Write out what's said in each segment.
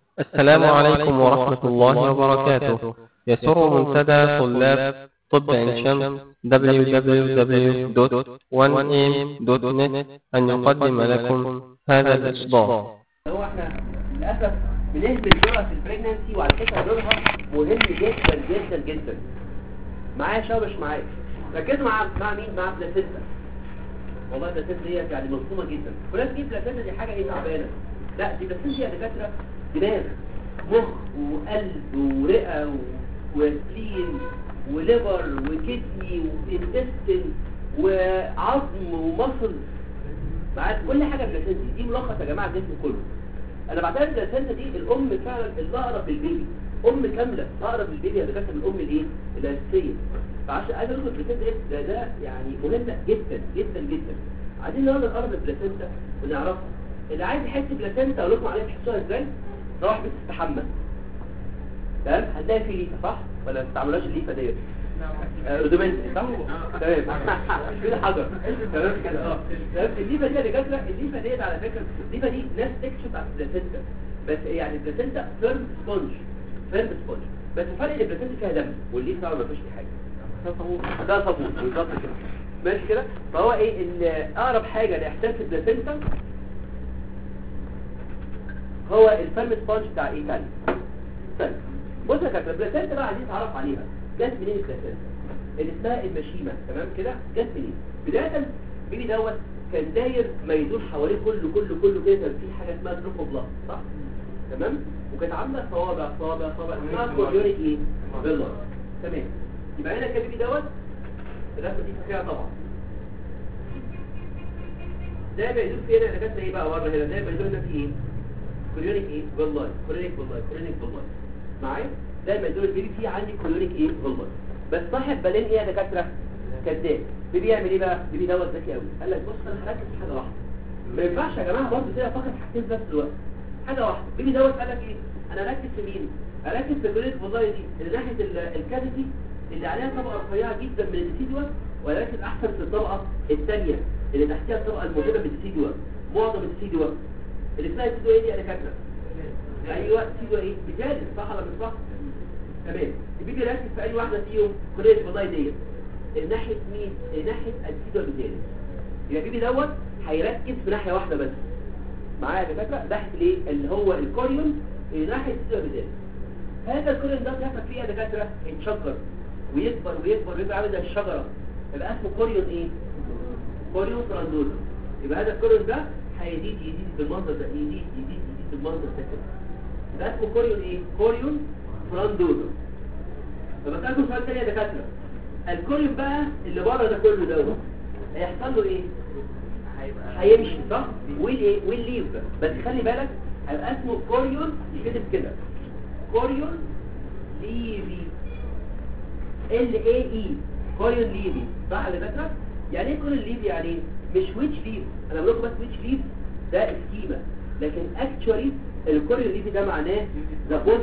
السلام عليكم ورحمة الله وبركاته يسر منتدى طلاب طب عين شمس www.1am.net أن يقدم لكم هذا الإصدار هو احنا للاسف بنهمل دورها في البريجننسي وعلى فكره دورها مهم جدا جدا جدا معايا شباب مش معايا ركزوا مع مع مين مع بلاسيتا والله بلاسيتا دي يعني منظومه جدا ولازم تجيب بلاسيتا دي حاجه ايه تعبانه لا دي بلاسيتا دي يا دكاتره دماغ مخ وقلب ورئه و- وسلين وليفر وكدني وانتستين وعظم ومصل معاك كل حاجه بلاسنتا دي ملخص يا جماعه الجسم كله انا بعتبر البلاسنتا دي الام فعلا اللي اقرب للبيبي ام كامله اقرب للبيبي يا دكاتره من الام الايه الاساسيه فعشان عايز اقول لكم البلاسنتا دي ده, ده يعني مهمه جدا جدا جدا عايزين النهارده نقرب البلاسنتا ونعرفها اللي عايز يحس بلاسنتا اقول لكم عليها تحسوها ازاي روح بس تستحمى تمام هتلاقي في ليفه صح ولا ما بتستعملوهاش الليفه ديت رودومنتري صح تمام في حجر تمام كده اه تمام الليفه دي يا دكاتره الليفه ديت على فكره الليفه دي ناس تكشف على البلاسنتا بس يعني البلاسنتا فيرم سبونج فيرم سبونج بس الفرق ان البلاسنتا فيها دم والليفه ما فيش فيه حاجه ده صابون بالظبط كده ماشي كده فهو ايه ال- اقرب حاجه لاحساس البلاسنتا هو الفيرم سبونج بتاع ايه تاني طيب بص يا كابتن البلاسنتا بقى عايزين نتعرف عليها جت منين البلاسنتا اللي اسمها المشيمة تمام كده جت منين بداية بيبي دوت كان داير ما يدور حواليه كله كله كله كده كان في حاجة اسمها تروفوبلاست صح تمام وكانت عاملة صوابع صوابع صوابع اسمها كوريونيك ايه فيلا تمام يبقى هنا كان بيبي دوت الرسمة دي فاكرها طبعا ده بيدور فين انا كانت ايه بقى ورا هنا ده بيدور هنا في ايه كوريونيك ايه فيلا كوريونيك فيلا كوريونيك فيلا معايا دايما يدور البيبي فيه عندي كوريونيك ايه فيلا بس صاحب بالين ايه يا دكاتره كذاب بيبي يعمل ايه بقى بيبي دوت ذكي قوي قال لك بص انا هركز في حاجه واحده ما ينفعش يا جماعه برضه كده فقط حاجتين في نفس الوقت حاجه واحده بيبي دوت قال لك ايه انا اركز في مين اركز في كوريونيك فيلا دي اللي ناحيه ال- الكافيتي اللي عليها طبقه رفيعه جدا من الديسيدوا ولا اركز احسن في الطبقه الثانيه اللي تحتها الطبقه الموجوده من الديسيدوا معظم الديسيدوا اللي اسمها الديسيدوا ايه دي يا دكاتره ايوه الديسيدوا ايه بتالي صح ولا مش صح تمام البيبي يركز في اي واحده فيهم كليه الفضاي ديت ناحيه مين ناحيه السيدو البيتالي يبقى البيبي دوت هيركز في ناحيه واحده بس معايا يا دكاتره ناحيه الايه اللي هو الكوريون ناحيه السيدو البيتالي هذا الكوريون ده بيحصل فيه يا دكاتره يتشجر ويكبر ويكبر ويبقى عامل زي الشجره يبقى اسمه كوريون ايه كوريون فرانزوزا يبقى هذا الكوريون ده هيزيد يزيد بالمنظر ده يزيد يزيد يزيد بالمنظر ده كده يبقى اسمه كوريون ايه كوريون فرانزوزا طب اسالكم سؤال تاني يا دكاتره الكوريون بقى اللي بره ده كله دوت هيحصل له ايه هيمشي صح والايه والليف ده بس خلي بالك هيبقى اسمه كوريون يكتب كده كوريون ليفي ال اي اي كوريون ليفي صح يا دكاتره يعني ايه كوريون ليفي يعني إيه؟ مش ويتش ليف انا بقول لكم بس ويتش ليف ده سكيما لكن اكشوالي الكوريون ليفي ده معناه ذا بوند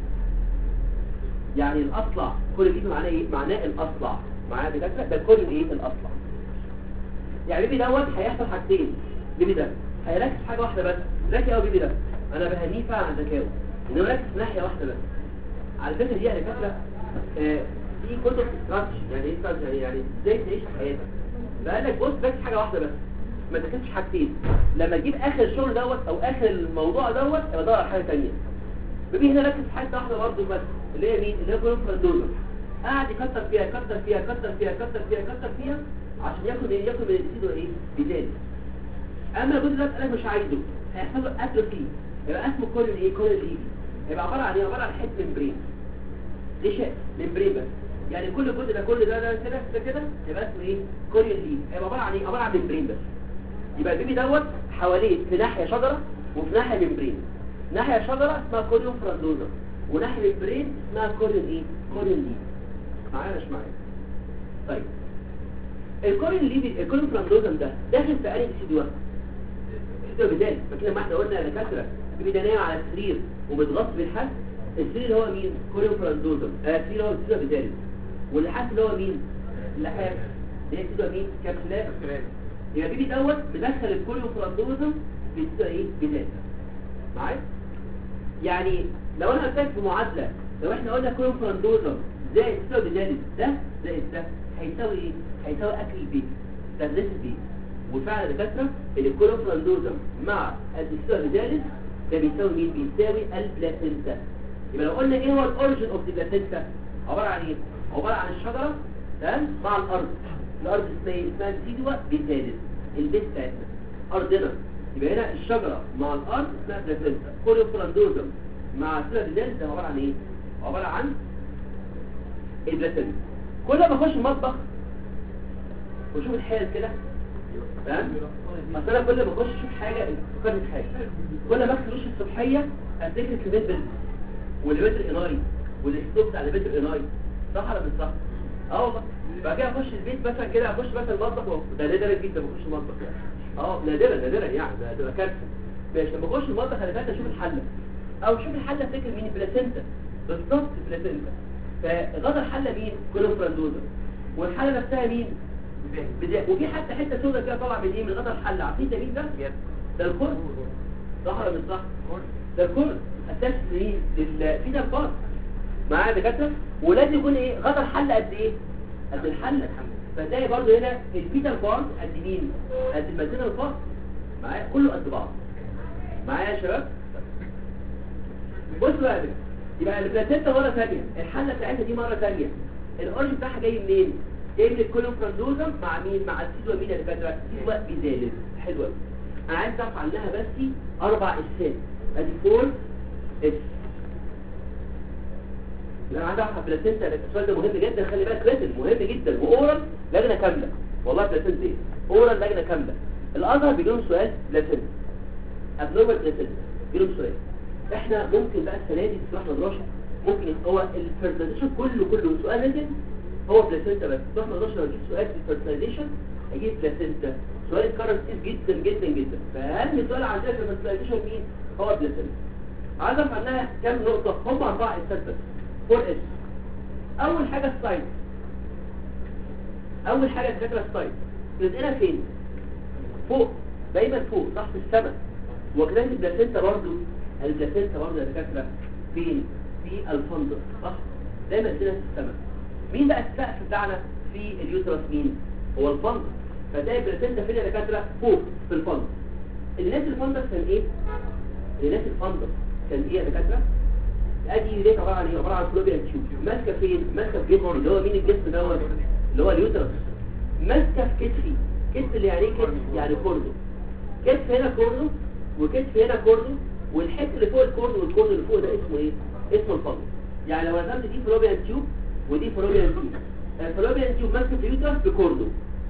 يعني الاصلع كل دي معناه ايه معناه الاصلع معايا دكاتره ده كل ايه الاصلع يعني بيبي دوت هيحصل حاجتين بيبي ده هيركز في حاجه واحده بس ذكي قوي بيبي ده انا بهنيه فعلا عن ذكائه انه يركز في ناحيه واحده بس على فكره دي يا دكاتره آه، في كتب استراتيجي يعني ايه استراتيجي يعني يعني ازاي تعيش حياتك فقال لك بص ركز في حاجه واحده بس ما تركزش حاجتين لما تجيب اخر الشغل دوت او اخر الموضوع دوت يبقى دور على حاجه ثانيه بيبي هنا ركز في حاجه واحده برضه بس اللي هي مين اللي هي كلهم فرندوزا قاعد يكتر فيها يكتر فيها يكتر فيها يكتر فيها يكتر فيها عشان ياخد ايه ياخد من السيدو ايه بيتاني اما الجزء ده انا مش عايزه هيحصل له اتروفي يبقى اسمه كل ايه كل الايدي يبقى عباره عن ايه عباره عن حته ممبرين ليش ممبرين بس يعني كل جزء ده كل ده ده كده ده كده يبقى اسمه ايه كوريون ليف هيبقى عباره عن ايه عباره عن ممبرين بس يبقى البيبي دوت حواليه في ناحيه شجره وفي ناحيه ممبرين ناحيه شجره اسمها كوريون فرانزوزا وناحيه ممبرين اسمها كوريون ايه كوريون ليف معايا ولا مش معايا طيب الكوريون ليف الكوريون فرانزوزا ده داخل في انهي سيدوا سيدوا بدال فكده ما احنا قلنا يا دكاتره البيبي ده نايم على السرير ومتغطى بالحس السرير اللي هو مين كوريون فرانزوزا آه السرير اللي هو سيدوا بدال واللحاف اللي هو مين اللحاف اللي هي سيدوا مين كابسولات يبقى البيبي دوت مدخل الكوريون فرانزوزا في سيدوا ايه بدال معايا يعني لو انا قلت لك في معادله لو احنا قلنا كلهم فرندوزم زائد تساوي ذلك ده زائد ده هيساوي ايه هيساوي اكل البيت تغليف البيت وفعلا دكاتره ان الكلهم فرندوزم مع التساوي ذلك ده بيساوي مين بيساوي البلاسينتا يبقى لو قلنا ايه هو الاوريجن اوف ذا بلاسينتا عباره عن ايه عباره عن الشجره تمام مع الارض الارض اسمها ايه اسمها السيدوا بيتالت البيت بتاعتنا ارضنا يبقى هنا الشجره مع الارض اسمها بلاسينتا كلهم فرندوزم مع سيرة ذلك ده عباره عن ايه عباره عن البلاسينتا كل ما اخش المطبخ واشوف الحال كده تمام اصل انا كل ما اخش اشوف حاجه فكرني في حاجه كل ما اغسل وشي الصبحيه افتكر كميه بنت والبيت الاناي والاسلوب بتاع البيت الاناي صح ولا مش صح اه والله بعد كده اخش البيت مثلا كده اخش مثلا المطبخ و- ده نادرا جدا بخش المطبخ يعني اه نادرا نادرا يعني ده ده كارثه ماشي لما اخش المطبخ انا فاتت اشوف الحله او اشوف الحله افتكر مين البلاسينتا بالظبط البلاسينتا فغدا الحله مين كلهم فرندوزا والحله نفسها مين بداية. وفي حتى حته سوداء كده طالعه من ايه من غدا الحله عارفين ده مين ده ده الكرد صح ولا مش صح ده الكرد اساس ليه لل... في ده البار معايا يا دكاتره ولازم يكون ايه غدا الحله قد ايه قد الحله فتلاقي برضه هنا البيتر بارد قد مين قد المدينه البارد معايا كله قد بعض معايا يا شباب بص بقى كده يبقى البلاتيتا مرة ثانية الحلة بتاعتها دي مرة ثانية الأورج بتاعها جاي منين؟ جاي من الكولوم فرندوزم مع مين؟ مع السيدوا مين يا دكاترة؟ سيدوا بيزالز حلوة أنا عايز أعرف عنها بس أربع إسات أدي فور إس لا أنا عايز أعرف البلاتيتا السؤال ده مهم جدا خلي بالك ريتل مهم جدا وأورال لجنة كاملة والله بلاتيتا إيه؟ أورال لجنة كاملة الأزهر بيجي لهم سؤال بلاتيتا ابنورمال بلاتيتا بيجي لهم سؤال احنا ممكن بقى السنه دي تروح مدرسه ممكن هو البرزنتيشن كله كله سؤال نزل هو بلاسينتا بس تروح مدرسه لو جبت سؤال في البرزنتيشن هجيب بلاسينتا سؤال اتكرر كتير جدا جدا جدا فاهم سؤال عندنا في البرزنتيشن مين هو بلاسينتا عايز اعرف عنها كام نقطه هم اربع اسات بس فور اس اول حاجه السايت اول حاجه الفكره السايت بتلاقينا فين فوق دايما فوق تحت السماء وكذلك البلاسينتا برضه البلاسينتا برضه يا دكاتره فين في الفندق صح دايما كده في السماء مين بقى السقف بتاعنا في اليوترس مين هو الفندق فده البلاسينتا فين يا دكاتره فوق في الفندق الناس الفندق كان ايه الناس الفندق كان ايه يا دكاتره ادي ليه عباره عن ايه عباره عن فلوبيان تيوب ماسكه فين ماسكه في جسمي اللي هو مين الجسم دوت اللي هو اليوترس ماسكه في كتفي كتف اللي يعني ايه كتف يعني كوردو كتف هنا كوردو وكتف هنا كوردو والحته اللي فوق الكوردو والكوردو اللي فوق ده اسمه ايه اسمه الفندق يعني لو رسمت دي فلوبيان تيوب ودي فلوبيان تيوب الفلوبيان تيوب ماسكه في اليوترس بكوردو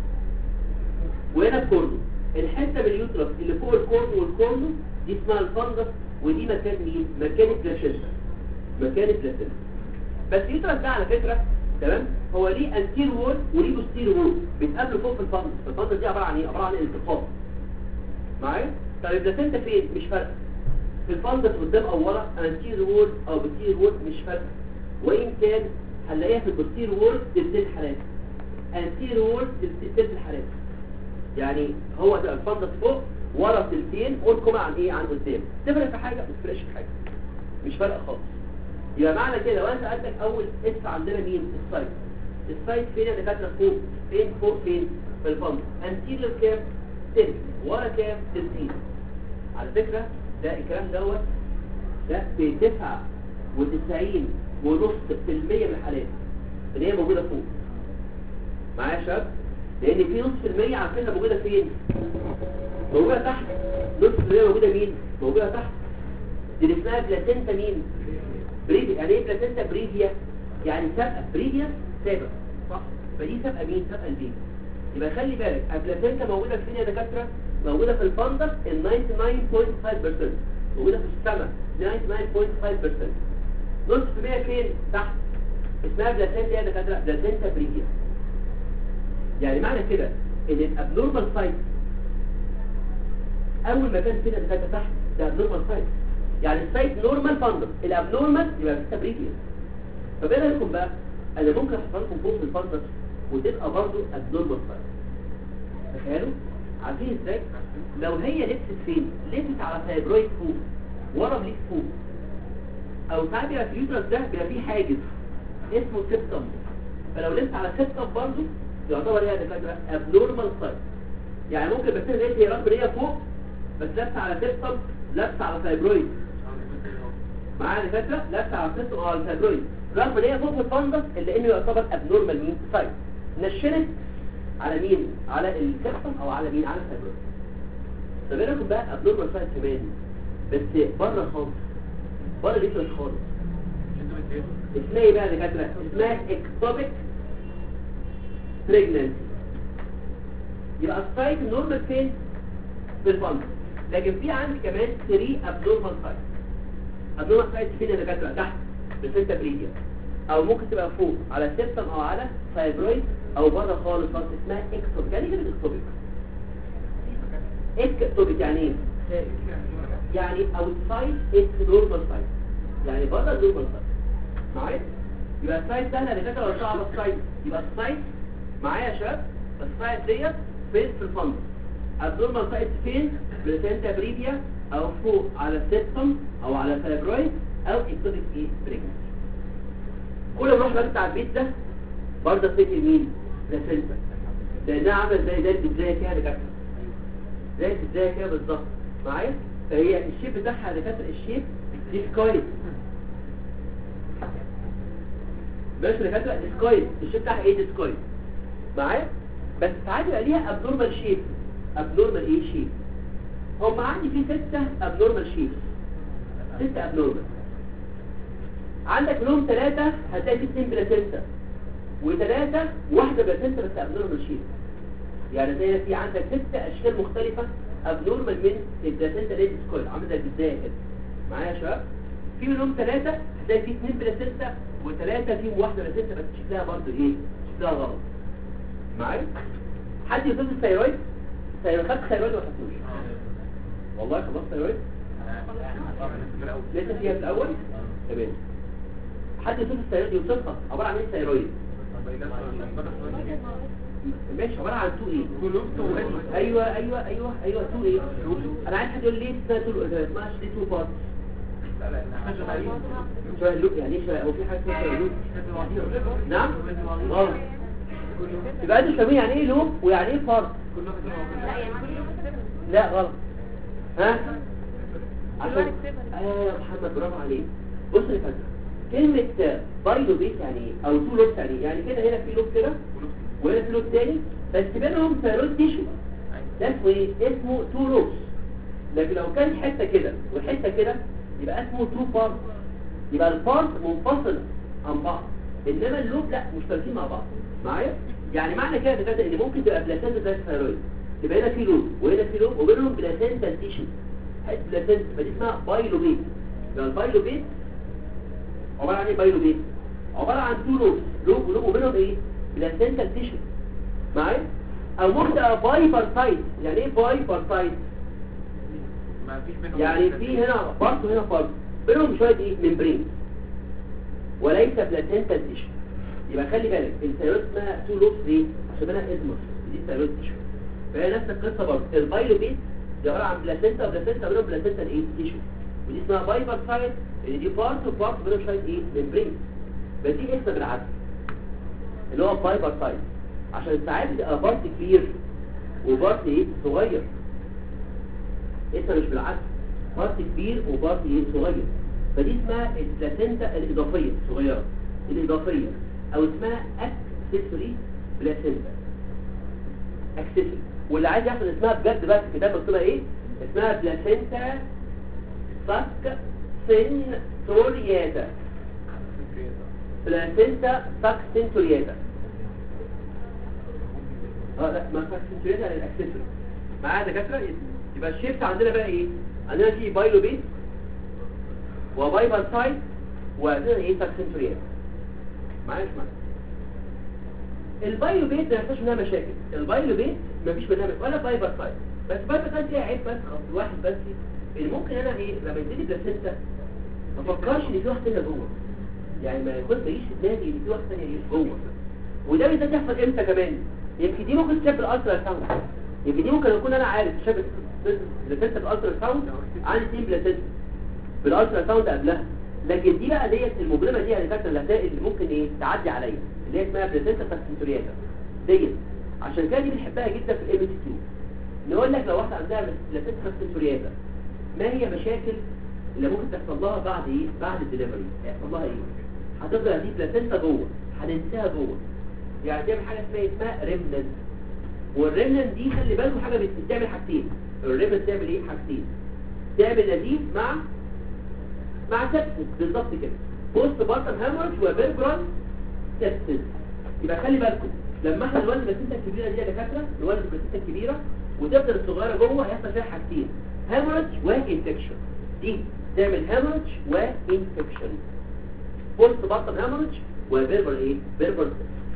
وهنا الكوردو الحته من اليوترس اللي فوق الكوردو والكوردو دي اسمها الفندق ودي مكان مين مكان البلاشنتا مكان البلاسينتا بس اليوترس ده على فكره تمام هو ليه انتير وول وليه بوستير وول بيتقابلوا فوق في الفندق الفندق دي عباره عن ايه عباره عن التقاط معايا طب البلاسينتا فين مش فارقه في الفندق قدام او ورا انتير وول او بوستير وول مش فارقه وان كان هنلاقيها في البوستير وول تلتين حالات انتير وول تلتين الحالات يعني هو ده الفندق فوق ورا تلتين قولكم عن ايه عن قدام تفرق في حاجه ما تفرقش في حاجه مش فارقه خالص يبقى معنى كده لو انا سالتك اول اس عندنا مين السايت السايت فين يا دكاتره فوق فين فوق فين في الفندق انتيريور كام 10 ورا كام 60 على فكره ده الكلام دوت ده ب 99 ونص في المية من الحالات اللي هي موجوده فوق معايا يا شباب لان في نص في المية على فكره موجوده فين موجوده تحت نص في المية موجوده مين موجوده تحت دي اللي اسمها بلاسينتا مين بريفيا يعني ايه بلاسينتا بريفيا يعني سابقه بريفيا سابق صح فدي سابقه مين سابقه البيت يبقى خلي بالك البلاسينتا موجوده فين يا دكاتره موجوده في الفندق ال 99.5% موجوده في السماء 99.5% نص في المية فين تحت اسمها بلاسينتا يا دكاتره بلاسينتا بريفيا يعني معنى كده ان الابنورمال سايت اول مكان فين يا دكاتره تحت ده ابنورمال سايت يعني السايت نورمال فاندر الابنورمال يبقى في تبريكيا فبين لكم بقى انا ممكن احط لكم فوق الفاندر وتبقى برضو ابنورمال سايت تخيلوا عارفين ازاي لو هي لبست فين لبست على فايبرويد فوق ورا بليك فوق او ساعات بيبقى في اليوترس ده بيبقى فيه حاجز اسمه سيبتم فلو لمست على سيبتم برضه يعتبر ايه يا دكاتره ابنورمال سايت يعني ممكن بس لقيت هي رغم ان هي فوق بس لابسه على سيبتم لابسه على فايبرويد معايا يا دكاتره لابسه على سيبتم او على الفايبرويد رغم ان هي فوق في الفندس الا انه يعتبر ابنورمال مين سايت نشنت على مين على السيبتم او على مين على الفايبرويد طب ايه رايكم بقى ابنورمال سايت كمان بس بره خالص بره اليوترس خالص اسمها ايه بقى يا دكاتره اسمها اكتوبيك بريجننسي يبقى السايت نورمال فين في الفندس لكن في عندي كمان 3 ابنورمال سايت ابنورمال سايت فين يا دكاتره تحت في السنتا بريديا او ممكن تبقى فوق على سيبتم او على فايبرويد او بره خالص خالص اسمها اكتوبيك يعني ايه اكتوبيك اكتوبيك يعني ايه يعني outside its normal size يعني بره النورمال سايت معايا يبقى السايت ده اللي فاكر ولا صعب السايت يبقى السايت معايا يا شباب السايت ديت فين في الفندق النورمال سايت فين بلاسنتا بريديا او فوق على السيستم او على الفايبرويد او اكتوبيك ايه بريجنسي كل ما نروح بقى بتاع البيت ده برضه فكر مين بلاسنتا لانها عامله زي زي البدايه كده دكاتره زي البدايه كده بالظبط معايا فهي الشيب بتاعها دكاتره الشيب ديسكويد ماشي دكاتره ديسكويد الشيب بتاعها ايه ديسكويد معايا بس ساعات يبقى ليها ابنورمال شيب ابنورمال ايه شيب هم عندي في ستة ابنورمال شيب ستة ابنورمال عندك منهم ثلاثة هتلاقي في اثنين بلاسنتا وثلاثة واحدة بلاسنتا بس ابنورمال شيب يعني زي في عندك ست اشكال مختلفة ابنورمال من البلاسنتا اللي ديسكويد عامله زي البدايه كده معايا يا شباب في منهم ثلاثة هتلاقي في اثنين بلاسنتا وثلاثة فيهم واحدة بلاسنتا بس شكلها برضه ايه شكلها غلط معايا حد يصيب الثيرويد الثيرويد خدت ثيرويد ولا خدتوش والله خلصت ثيرويد لسه فيها في الاول تمام حد يصيب الثيرويد يوصفها عباره عن ايه الثيرويد ماشي عباره عن تو ايه ايوه ايوه ايوه ايوه تو ايه انا عايز حد يقول لي اسمها تو اسمها ليه تو بارت شويه اللوك يعني ايه شويه هو في حاجه اسمها شويه اللوك نعم غلط يبقى انتوا فاهمين يعني ايه لوب ويعني ايه بارت لا غلط ها عشان ايوه يا محمد برافو عليك بص يا فندم كلمة بايلو بيت يعني ايه او تو لوب يعني ايه يعني كده هنا في لوب كده وهنا في لوب تاني بس بينهم ثيرويد تيشو ده اسمه ايه اسمه تو لوبس لكن لو كان حته كده وحته كده يبقى اسمه تو بارت يبقى البارت منفصل عن بعض انما اللوب لا مشتركين مع بعض معايا يعني معنى كده بجد ان ممكن تبقى بلاسنتا زي الثيرويد يبقى هنا في لوب وهنا في لوب وبينهم بلاسنتا تيشو حته بلاسنتا فدي اسمها بايلو بيت يبقى البايلو بيت عباره عن ايه بايلو بيت عباره عن تو لوب لوب ولوب وبينهم ايه بلاسنتا تيشو معايا او ممكن تبقى باي بارتايت يعني ايه باي بارتايت يعني في هنا بارت وهنا بارت بينهم شويه ايه ممبرين وليس بلاسنتا تيشو يبقى خلي بالك الثيرويد اسمها تو لوبس ليه عشان انا ازمس دي الثيرويد تيشو فهي نفس القصه برضه البايلو بيت دي عباره عن بلاسنتا وبلاسنتا بينهم بلاسنتا الايه تيشو ودي اسمها بايبر سايد اللي دي بارت وبارت بينهم شويه ايه ممبرين بس دي اسم بالعكس اللي هو بايبر سايد عشان ساعات بيبقى بارت كبير وبارت ايه صغير اسمها مش بالعكس بارت كبير وبارت ايه صغير فدي اسمها البلاسنتا الاضافيه صغيره الاضافيه او اسمها اكسسوري بلاسنتا اكسسوري واللي عايز يحصل اسمها بجد بقى في الكتاب مكتوبه ايه اسمها بلاسنتا ساك سنتورياتا بلاسنتا ساك سنتورياتا اه لا ما ساك سنتورياتا للاكسسوري معايا دكاتره يبقى الشيفت عندنا بقى ايه عندنا في بايلو بيت وبايبر سايد وعندنا ايه ساك سنتورياتا معايا معايا البايلو بيت ما يحتاجش منها مشاكل البايلو بيت ما فيش منها مشاكل ولا بايبر سايد بس بايبر سايد فيها عيب بس خط واحد بس اللي ممكن انا ايه لما يديني بلاسنتا ما افكرش ان في واحد تاني جوه يعني ما يكون ما يجيش في دماغي ان في واحد تاني جوه وده بالذات يحصل امتى كمان يمكن دي ممكن تشاب الالترا ساوند يمكن دي ممكن اكون انا عارف شاب بلاسنتا بالالترا ساوند عندي اثنين بلاسنتا بالالترا ساوند قبلها لكن دي بقى ديت المجرمه دي اللي فاكره اللي اللي ممكن ايه تعدي عليا اللي هي اسمها بلاسنتا ساكسنتورياتا ديت عشان كده دي بنحبها جدا في الام اس كيو نقول لك لو واحده عندها بلاسنتا ساكسنتورياتا ما هي مشاكل اللي ممكن تحصل لها بعد ايه بعد الدليفري هيحصل لها ايه هتفضل هذه بلاسنتا جوه هننساها جوه يعني تعمل حاجه اسمها اسمها ريمننت والريمننت دي خلي بالكم حاجه بت- بتعمل حاجتين الريمننت تعمل ايه حاجتين تعمل نزيف مع مع سبسس بالظبط كده بوست بارتم هامورج وبيربرال سبسس يبقى خلي بالكم لما احنا نولد البلاسينتا الكبيره دي يا دكاتره نولد البلاسينتا الكبيره وتفضل الصغيره جوه هيحصل فيها حاجتين هامورج وانفكشن دي تعمل هامورج وانفكشن بوست بارتم هامورج وبيربرال ايه بيربرال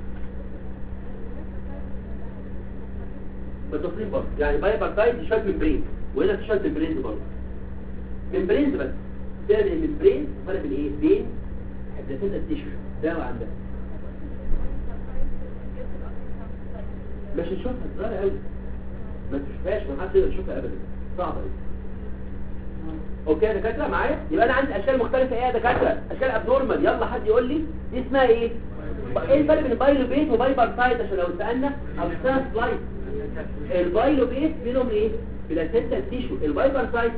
متصلين برضه يعني بايبرتايد دي شويه ممبرين وهنا في شويه ممبرين برضه ممبرين بس تعمل الممبرين فرق بين ايه بين حدتين التيشو ده وعندها مش هتشوفها صغيره قوي ما تشوفهاش ما حدش يقدر يشوفها ابدا صعبه قوي اوكي يا دكاتره معايا يبقى انا عندي اشكال مختلفه ايه يا دكاتره اشكال ابنورمال يلا حد يقول لي دي اسمها ايه ايه الفرق بين بايلو بيت وبايبر سايت عشان لو سالنا او سان سلايد البايلو بيت بينهم ايه بلاسينتا تيشو البايبر سايت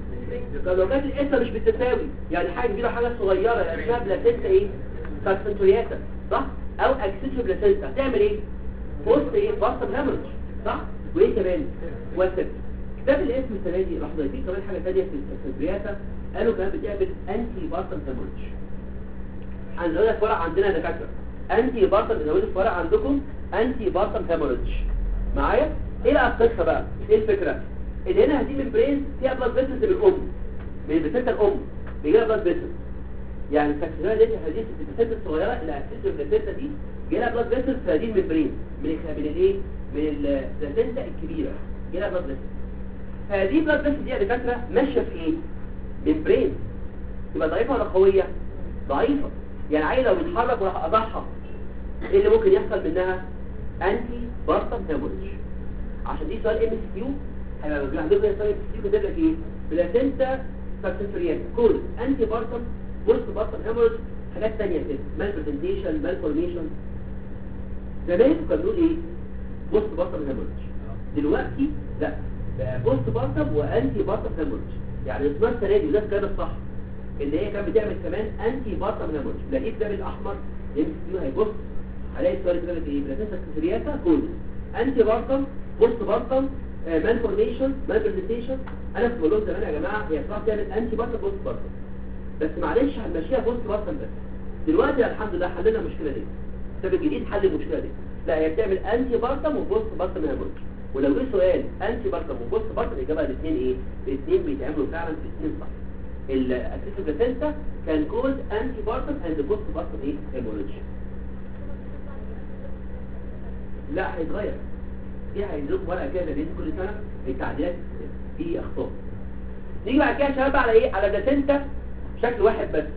طب لو كانت القصه مش بتساوي يعني حاجه كبيره حاجه صغيره يعني اسمها بلاسينتا ايه ساكسنتورياتا صح او اكسسو بلاسينتا هتعمل ايه بوست ايه باستم هامرج صح وايه كمان وسط كتاب الاسم السنه دي راح ضايفين كمان حاجه ثانيه في الساكسنتورياتا قالوا كمان بتعمل انتي باستم هامرج هنقول لك ورق عندنا يا دكاتره انتي باستم زودوا في ورق عندكم انتي باستم هامرج معايا ايه بقى القصه بقى ايه الفكره ان هنا هذه الممبرين فيها بلاد فيسلز بالام من البسيطه الام بيجي لها بلاد فيسلز يعني السكسجنال دي هذه البسيطه الصغيره اللي هتسيب البسيطه دي جاي لها بلاد فيسلز في هذه الممبرين من الخ- من الايه من البلاسينتا الكبيره جاي لها بلاد فيسلز هذه بلاد فيسلز دي يا دكاتره ماشيه في ايه ممبرين تبقى ضعيفه ولا قويه ضعيفه يعني عيل لو بيتحرك وراح اضحى ايه اللي ممكن يحصل منها انتي بارتم هيموريج عشان دي سؤال ام اس كيو هيبقى موجود عندكم سؤال ام اس كيو كاتب لك ايه بلاسينتا ساكسنتوريات كل انتي بارتم بوست بارتم هيموريج حاجات ثانيه كده مال برزنتيشن مال فورميشن زمان كانوا بيقولوا ايه بوست بارتم هيموريج دلوقتي لا بقى بوست بارتم وانتي بارتم هيموريج يعني اسمها السنه دي وده الكلام الصح اللي هي كانت بتعمل كمان انتي بارتم هيموريج لقيت ده بالاحمر ام اس كيو هيبص هلاقي السؤال كده ايه بلاسينتا ساكسنتورياتا كل انتي بارتم بوست بارتم مان فورميشن مان برزنتيشن انا كنت بقول لهم زمان يا جماعه هي صعب تعمل انتي بارتم بوست بارتم بس معلش هنمشيها بوست بارتم بس دلوقتي الحمد لله حلينا المشكله دي الكتاب الجديد حل المشكله دي لا هي بتعمل انتي بارتم وبوست بارتم هيموريج ولو جه سؤال انتي بارتم وبوست بارتم الاجابه الاثنين ايه الاثنين بيتعملوا فعلا الاثنين صح الاسيس بلاسينتا كان كولد انتي بارتم اند بوست بارتم ايه هيموريج لا هيتغير في هينزلوا ورقه كده بين كل سنه التعديلات في اخطاء نيجي بعد كده يا شباب على ايه على بلاسينتا شكل واحد بس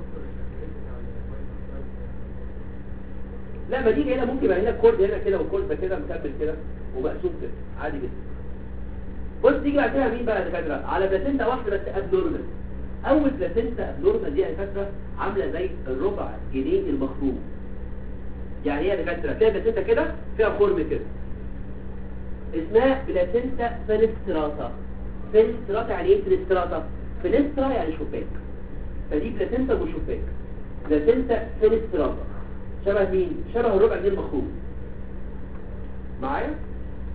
لا ما دي هنا ممكن يبقى هنا كورد هنا كده وكورد ده كده مكمل كده ومقسوم كده عادي جدا بص تيجي بعد كده مين بقى يا دكاتره على بلاسينتا واحده بس ابنورمال اول بلاسينتا ابنورمال دي يا دكاتره عامله زي الربع جنيه المخروم يعني ايه يا دكاتره تلاقي بلاسينتا كده فيها خرم كده اسمها بلاسينتا فينستراتا فينستراتا يعني ايه فينستراتا فينسترا يعني شباك فدي بلاسينتا وشباك بلاسينتا فينستراتا شبه مين شبه الربع جنيه المخروم معايا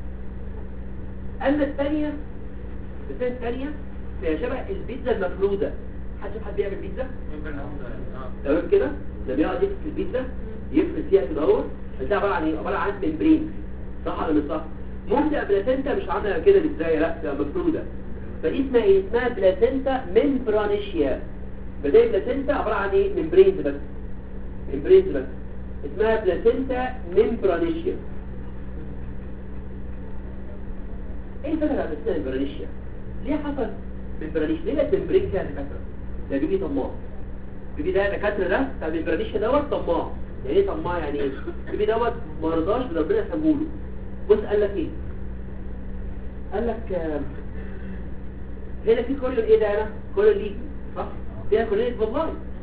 اما الثانيه الثانيه الثانيه فهي شبه البيتزا المفروده حد شاف حد بيعمل بيتزا تمام كده لما يقعد يفرد البيتزا يفرد فيها كده اهو بتاع عباره عن ايه عباره عن ممبرين صح ولا مش صح ممكن تبقى بلاسينتا مش عامله كده ازاي لا تبقى مفروده فدي اسمها ايه اسمها بلاسينتا ممبرانيشيا بدايه بلاسينتا عباره عن ايه ممبرينز بس ممبرينز بس اسمها بلاسينتا ممبرانيشيا ايه الفكره بتاعت بلاسينتا ممبرانيشيا ليه حصل ممبرانيشيا ليه بقت ممبرين كده يا دكاتره ده بيجي طماع بيجي ده دكاتره ده بتاع الممبرانيشيا دوت طماع يعني ايه طماع يعني ايه بيجي دوت ما رضاش بربنا يسامحه له بص قال لك ايه قال لك آه، هنا في كوريون ايه ده هنا كوريون ليك صح فيها كوريون والله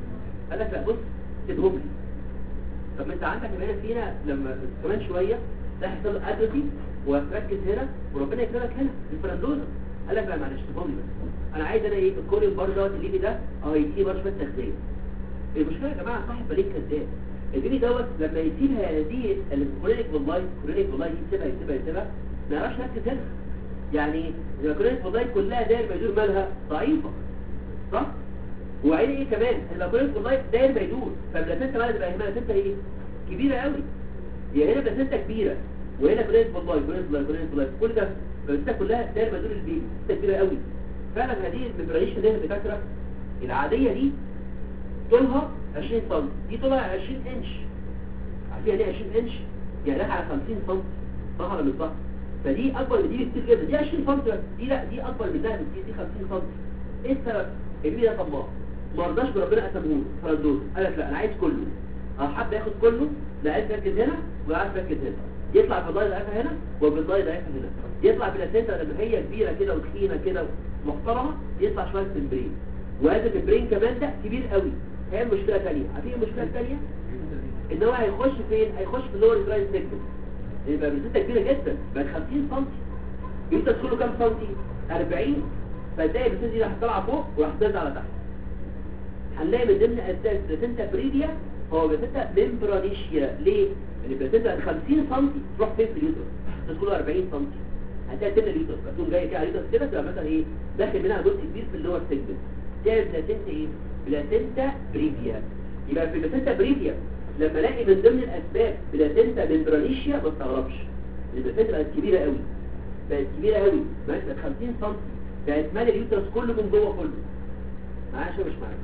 قال لك لا بص سيبهم لي طب ما انت عندك هنا فينا لما كمان شويه ده هيحصل له ادرسي وهتركز هنا وربنا يكرمك هنا في الفرندوزا قال لك لا معلش سيبهم لي بس انا عايز انا ايه الكوريوم برضه دوت الليبي ده اه يديني برضه شويه تغذيه المشكله يا جماعه صاحب بالين كذاب البيبي دوت لما يسيبها دي الكورينيك والله الكورينيك والله دي يسيبها يسيبها يسيبها ما يعرفش يركز هنا يعني الكورينيك والله كلها داير ما يدور مالها ضعيفه صح وعين ايه كمان الكورينيك والله داير ما يدور فالبلاسنتا مالها تبقى هنا بلاسنتا ايه كبيره قوي هي هنا بلاسنتا كبيره وهنا كورينيك والله كورينيك والله كورينيك والله كل ده البلاسنتا كلها داير ما يدور البيبي بلاسنتا كبيره قوي فعلا هذه المبرانيشن دي الدكاتره العاديه دي طولها 20 سم دي طولها 20 انش عارفين يعني ايه 20 انش يعني داخل على 50 سم ظهر من الظهر فدي اكبر من دي بكتير جدا دي 20 سم بس. دي لا دي اكبر من ده بكتير دي 50 سم ايه السبب البيبي ده طماع ما رضاش بربنا قسمه فردوس قال لك لا انا عايز كله اه حب ياخد كله لا عايز يركز هنا ولا عايز يركز هنا يطلع بالضاي ضعيفه هنا وبالضاي ضعيفه هنا يطلع بلاسنتا لما هي كبيره كده وتخينه كده محترمه يطلع شويه ممبرين وهذا الممبرين كمان ده كبير قوي هي مشكله ثانيه عارفين المشكله الثانيه ان هو هيخش فين هيخش في اللور دراين سيجمنت يبقى بلاسنتا كبيره جدا بقت 50 سم انت تدخله كام سنتي 40 فتلاقي البلاسنتا دي راح طالعه فوق وراح تنزل على تحت هنلاقي من ضمن اسباب بلاسنتا بريديا هو بلاسنتا ممبرانيشيا ليه؟ لان البلاسنتا 50 سم تروح فين في اليوترس تدخله 40 سم هتلاقي تملى اليوترس بقى تقوم جايه كده على اليوترس كده تبقى مثلا ايه داخل منها جزء كبير في اللور سيجمنت تعمل بلاسنتا ايه؟ بلاسنتا بريديا يبقى في بلاسنتا بريديا لما الاقي من ضمن الاسباب بلاسنتا ممبرانيشيا ما استغربش البلاسنتا بقت كبيره قوي بقت كبيره قوي بقت 50 سم بقت مالي اليوترس كله من جوه كله معايا شو مش معايا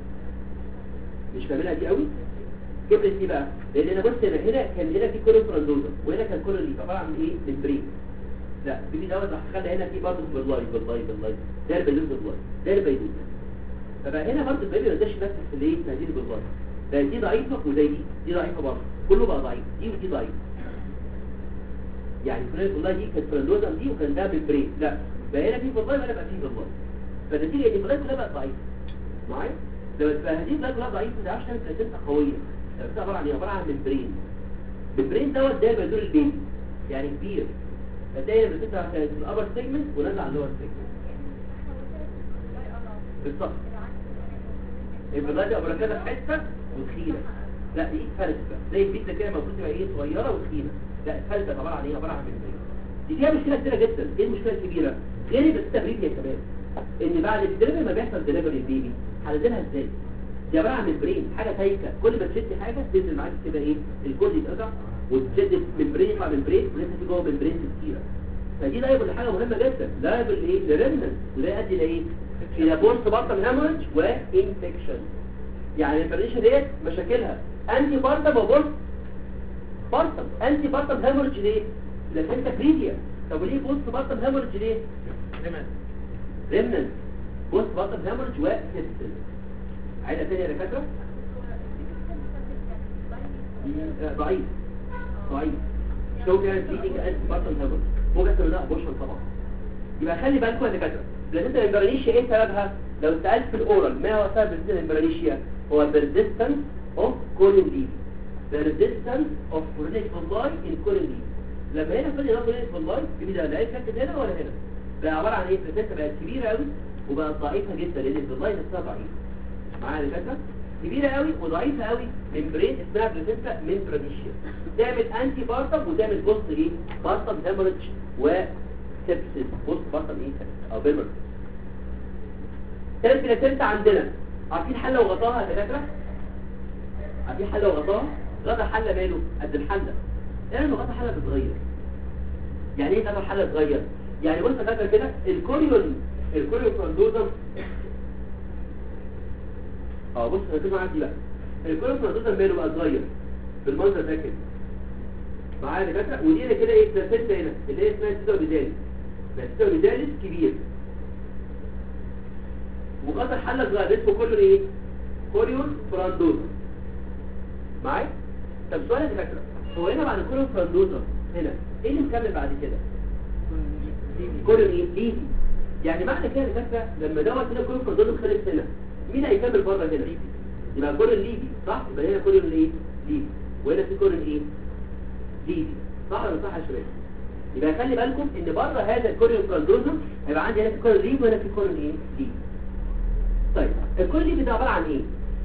مش فاهمينها دي قوي كبرت دي بقى لان انا بص هنا هنا كان هنا في كورن فرندوزا وهنا كان كورن ليف عباره عن ايه ممبرين لا البيبي دوت راح خلى هنا في برضه باللاي باللاي باللاي ده البيدوز باللاي ده البيدوز فبقى هنا برضه البيبي ما يقدرش يمسك في الايه تهديد باللاي بقى دي ضعيفه وزي دي دي ضعيفه برضه كله بقى ضعيف دي ودي ضعيفه يعني كورن باللاي دي كانت فرندوزا دي وكان ده ممبرين لا بقى هنا في باللاي وهنا بقى في باللاي فالنتيجه دي باللاي كلها بقت ضعيفه معايا لما تبقى هذه البلاد كلها ضعيفه ما تعرفش تعمل بلاسنتا قويه بلاسنتا عباره عن ايه عباره عن ممبرين الممبرين دوت ده بيدور البيبي يعني كبير فتلاقي البلاسنتا كانت في الابر سيجمنت ونازل على اللور سيجمنت بالظبط البلاد دي ابرا كده في حته وتخينه لا دي فلتة زي البيتزا كده المفروض تبقى ايه صغيره وتخينه لا الفلتة عباره عن ايه عباره عن ممبرين دي فيها مشكله كبيره جدا ايه المشكله الكبيره غير البلاسنتا بريديا كمان ان بعد الدليفري ما بيحصل دليفري البيبي هنزلها ازاي دي عباره عن ممبرين حاجه سايكه كل ما تشد حاجه تنزل معاك كده ايه الكود يتقطع وتشد ممبرين يطلع ممبرين ولسه في جوه ممبرين كتيره فدي لايبل حاجه مهمه جدا لايبل ايه لريمنت وده يؤدي لايه الى بورس بارتم هامورج وانفكشن يعني البريشن ديت مشاكلها انتي بارتم وبورس بارتم انتي بارتم هامورج ليه لاسنتا بريديا طب وليه بورس بارتم هامورج ليه ريمنت بص بطل هامرج وسيستم عيلة تانية يا دكاترة آه، ضعيف ضعيف شو كانت ليدنج انت بطل هامرج ممكن تعمل لها ابورشن طبعا يبقى خلي بالكم يا دكاترة بلازنتا الامبرانيشيا ايه سببها لو سألت في الاورال ما هو سبب بلازنتا الامبرانيشيا هو persistence of colon leaf persistence of chronic villi in colon leaf لما هنا فضل ينقل chronic villi يبقى ده لا يتركز هنا ولا هنا بقى عبارة عن ايه بلازنتا بقت كبيرة قوي وبقت ضعيفة جدا لان الفيلاي نفسها ضعيفة معايا الفكرة كبيرة قوي وضعيفة قوي ممبرين اسمها بلاسنتا ممبرانيشيا تعمل انتي بارتم وتعمل بوست ايه بارتم هيموريدج وسبسس بوست بارتم ايه او بيمر ثالث بلاسنتا عندنا عارفين حلة وغطاها يا دكاترة عارفين حلة وغطاها غطا حلة ماله قد الحلة يعني لما غطا حلة بتتغير يعني ايه غطا حلة بتتغير يعني بص يا دكاترة كده الكوريون الكوريو فرندوزم اه بص ركزوا معايا دي بقى الكوريو فرندوزم ماله بقى اتغير بالمنظر ده كده معايا يا دكاتره ودي هنا كده ايه بلاسنتا هنا اللي هي اسمها سيتو بيداليس بلاسنتا بيداليس كبير وقطع حله صغير اسمه كله ايه كوريون فرندوزم معايا طب سؤال يا دكاتره هو هنا بعد الكوريون فرندوزم هنا ايه اللي مكمل بعد كده كوريون ايه ليفي يعني معنى كده يا دكاتره لما دوت هنا كله كوردون خلص هنا مين هيكمل بره هنا يبقى كورن ليبي صح يبقى هنا كورن ايه ليبي وهنا في كورن ايه ليبي صح ولا صح يا شباب يبقى خلي بالكم ان بره هذا الكورن فراندوزم هيبقى عندي هنا في كورن ليبي وهنا في كورن ايه ليبي طيب الكورن ليبي ده عباره عن ايه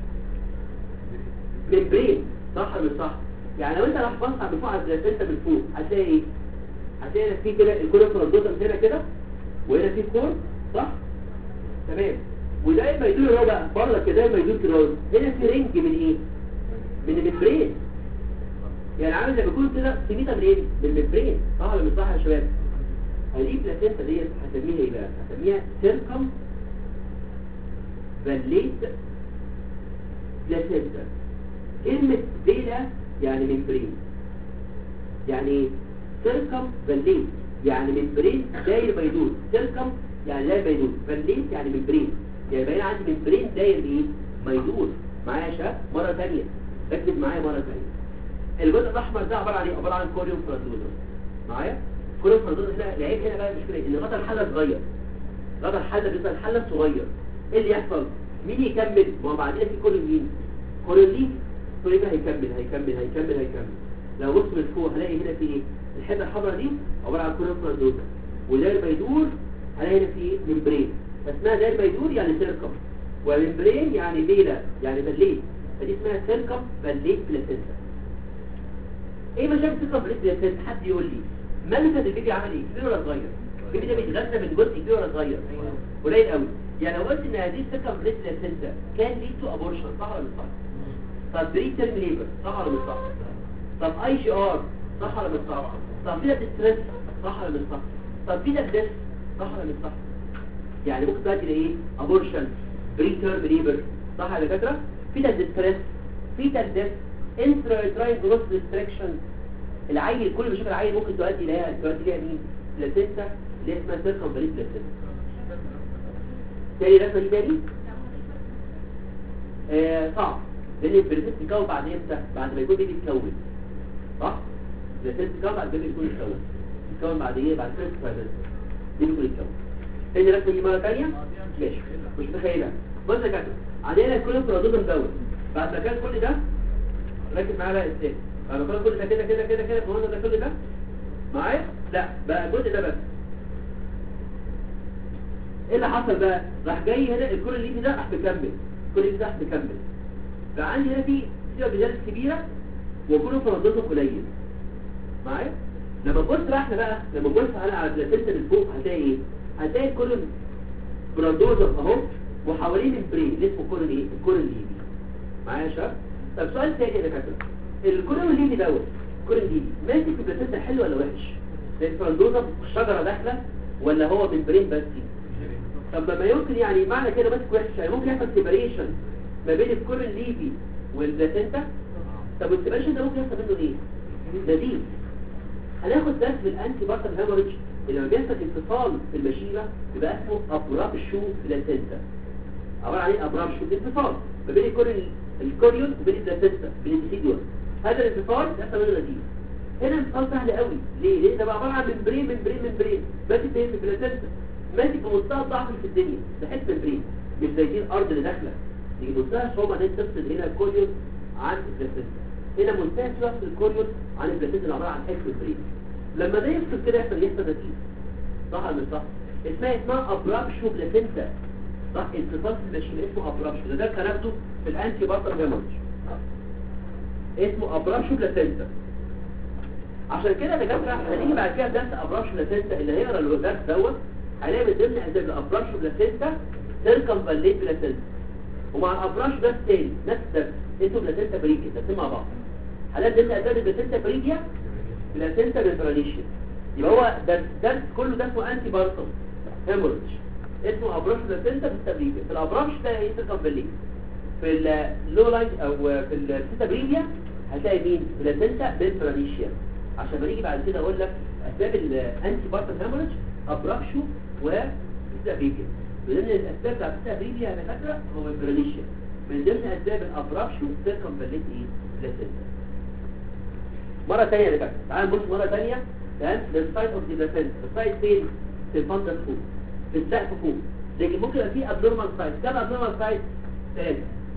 ممبرين صح ولا مش صح يعني لو انت راح بص على فوق على البلاسنتا من فوق هتلاقي ايه هتلاقي هنا في كده الكورن فراندوزم هنا كده وهنا في كور صح تمام وده ما يدور هو بقى بره كده ما يدور كده هنا في رينج من ايه من الممبرين يعني عامل زي ما يكون كده سميته من ايه من الممبرين صح ولا مش صح يا شباب هذه البلاسنتا ديت هسميها ايه بقى هسميها سيركم فاليت بلاسنتا كلمة فيلا يعني ممبرين يعني ايه سيركم فاليت يعني ممبرين داير بيدور سيركم يعني لا بيدور فاليت يعني ممبرين يعني باين عندي ممبرين داير بايه بيدور معايا يا شباب مرة تانية ركز معايا مرة تانية الجزء الاحمر ده عباره عن ايه عباره عن كوريوم فرادوزر معايا كوريوم فرادوزر هنا العيب هنا بقى المشكله ان غطا الحله صغير غطا الحله بيبقى الحله صغير ايه اللي يحصل مين يكمل ما هو بعدين في كوريوم مين كوريوم ليك كوريوم ده هيكمل هيكمل هيكمل هيكمل لو بص من فوق هلاقي هنا في ايه الحته الحمراء دي عباره عن كوريوم فرادوزر وداير بيدور هلاقي هنا في ممبرين فاسمها داير بيدور يعني سيركم وممبرين يعني بيلا يعني بليت فدي اسمها سيركم بليت بلاسنتا ايه مشاكل ثقه بالنسبه للست حد يقول لي ملكه البيبي عمل ايه كبير ولا صغير البيبي ده بيتغذى من جزء كبير ولا صغير قليل قوي يعني لو قلت ان هذه الثقه بالنسبه للست كان ليه تو ابورشن صح ولا مش صح طب بري تيرم ليبر صح ولا مش صح طب اي جي ار صح ولا مش صح طب في ستريس صح ولا مش صح طب في ديس صح ولا مش صح يعني ممكن تؤدي لايه ابورشن بري تيرم ليبر صح يا دكاتره في ستريس في ديس انترايتراين جروث ريستريكشن العيل كل مشاكل العيل ممكن تؤدي اليها تؤدي ليها مين بلاسينتا اللي اسمها سيركم بريد بلاسينتا تاني رسمه دي تاني آه صعب لان البلاسينتا تتكون بعد امتى بعد ما يكون بيبي يتكون صح البلاسينتا تتكون بعد بيبي يكون يتكون يتكون بعد ايه بعد فيرست فايبر بيبي يكون يتكون تاني رسمه دي مره ثانيه ماشي مش متخيلها بص يا كابتن عندنا كل برودوزم دوت بعد ما كان كل ده ركز معايا بقى ازاي انا كل كل ده كده كده كده كده المهم ده كل ده معايا لا بقى الجزء ده بس ايه اللي حصل بقى راح جاي هنا الكل اللي ده راح مكمل الكل اللي ده راح مكمل بقى عندي هنا في سيره بجال كبيره وكله فرضته قليل معايا لما نبص بقى احنا بقى لما نبص على على البلاسينتا من فوق هتلاقي ايه هتلاقي الكل براندوزر اهو وحوالين البرين اللي اسمه كورن ايه الكورن ليبي معايا يا شباب طب سؤال تاني يا دكاتره الكورن الليبي دوت الكورن الليبي ماسك في البلاسينتا حلو ولا وحش زي الفراندوزر شجره داخله ولا هو من برين بس طب ما يمكن يعني معنى كده ماسك وحش يعني ممكن يحصل سيبريشن ما بين الكورن الليبي والبلاسينتا طب والسيبريشن ده ممكن يحصل منه ايه نزيف هناخد درس بالانتي بارتر هيموريدج اللي لما بيحصل انفصال في المشيمه يبقى اسمه ابرابشو بلاسينتا عباره عن ايه ابرابشو انفصال ما بين الكورن الكوريون وبين البلاسينتا بين الديسيدوال هذا الانفصال بيحصل منه نزيف هنا انفصال سهل قوي ليه ليه ده بقى عباره عن ممبرين ممبرين ممبرين ماسك فين في البلاسينتا ماسك بمنتهى الضعف في الدنيا ده حته ممبرين مش زي دي الارض اللي داخله دي منتهى الصعوبه ان انت تفصل هنا الكوريون عن البلاسينتا هنا منتهى صعوبه الكوريون عن البلاسينتا اللي عباره عن حته ممبرين لما ده يفصل كده يحصل يحصل نتيجه صح ولا مش صح اسمها اسمها ابرابشو بلاسينتا صح انفصال في المشيمه اسمه ابرابشو ده ده كان ناخده في الانتي بارتر هيموريدج اسمه ابرابشو بلاسينتا عشان كده يا دكاتره هنيجي بعد كده درس ابرابشو بلاسينتا اللي هيقرا الدرس دوت هنلاقي من ضمن اسباب الابرابشو بلاسينتا سيركم فاليت بلاسينتا ومع الابرابشو ده تاني نفس الدرس اسمه بلاسينتا بريكيا درسين مع بعض هنلاقي ضمن اسباب البلاسينتا بريكيا بلاسينتا ميمبرانيشيا يبقى هو درس درس كله ده اسمه انتي بارتم هيموريدج اسمه ابراش بلاسينتا بالتبريديا في الابراش ده ايه سيركم فاليت في اللو لاين او في السيتابريديا هتلاقي مين بلاسينتا ميمبرانيشيا عشان ما نيجي بعد كده اقول لك اسباب الانتي بارتم هيموريدج ابرابشو وسيتابريديا من ضمن الاسباب بتاعت السيتابريديا انا فاكره هو ميمبرانيشيا من ضمن اسباب الابرابشو سيركم فاليت ايه بلاسينتا مرة تانية يا دكاتره تعال نبص مرة تانية تمام للسايت اوف ذا بلاسينتا السايت فين في الفندس فوق في السقف فوق لكن ممكن يبقى في ابنورمال سايت كم ابنورمال سايت ثلاثة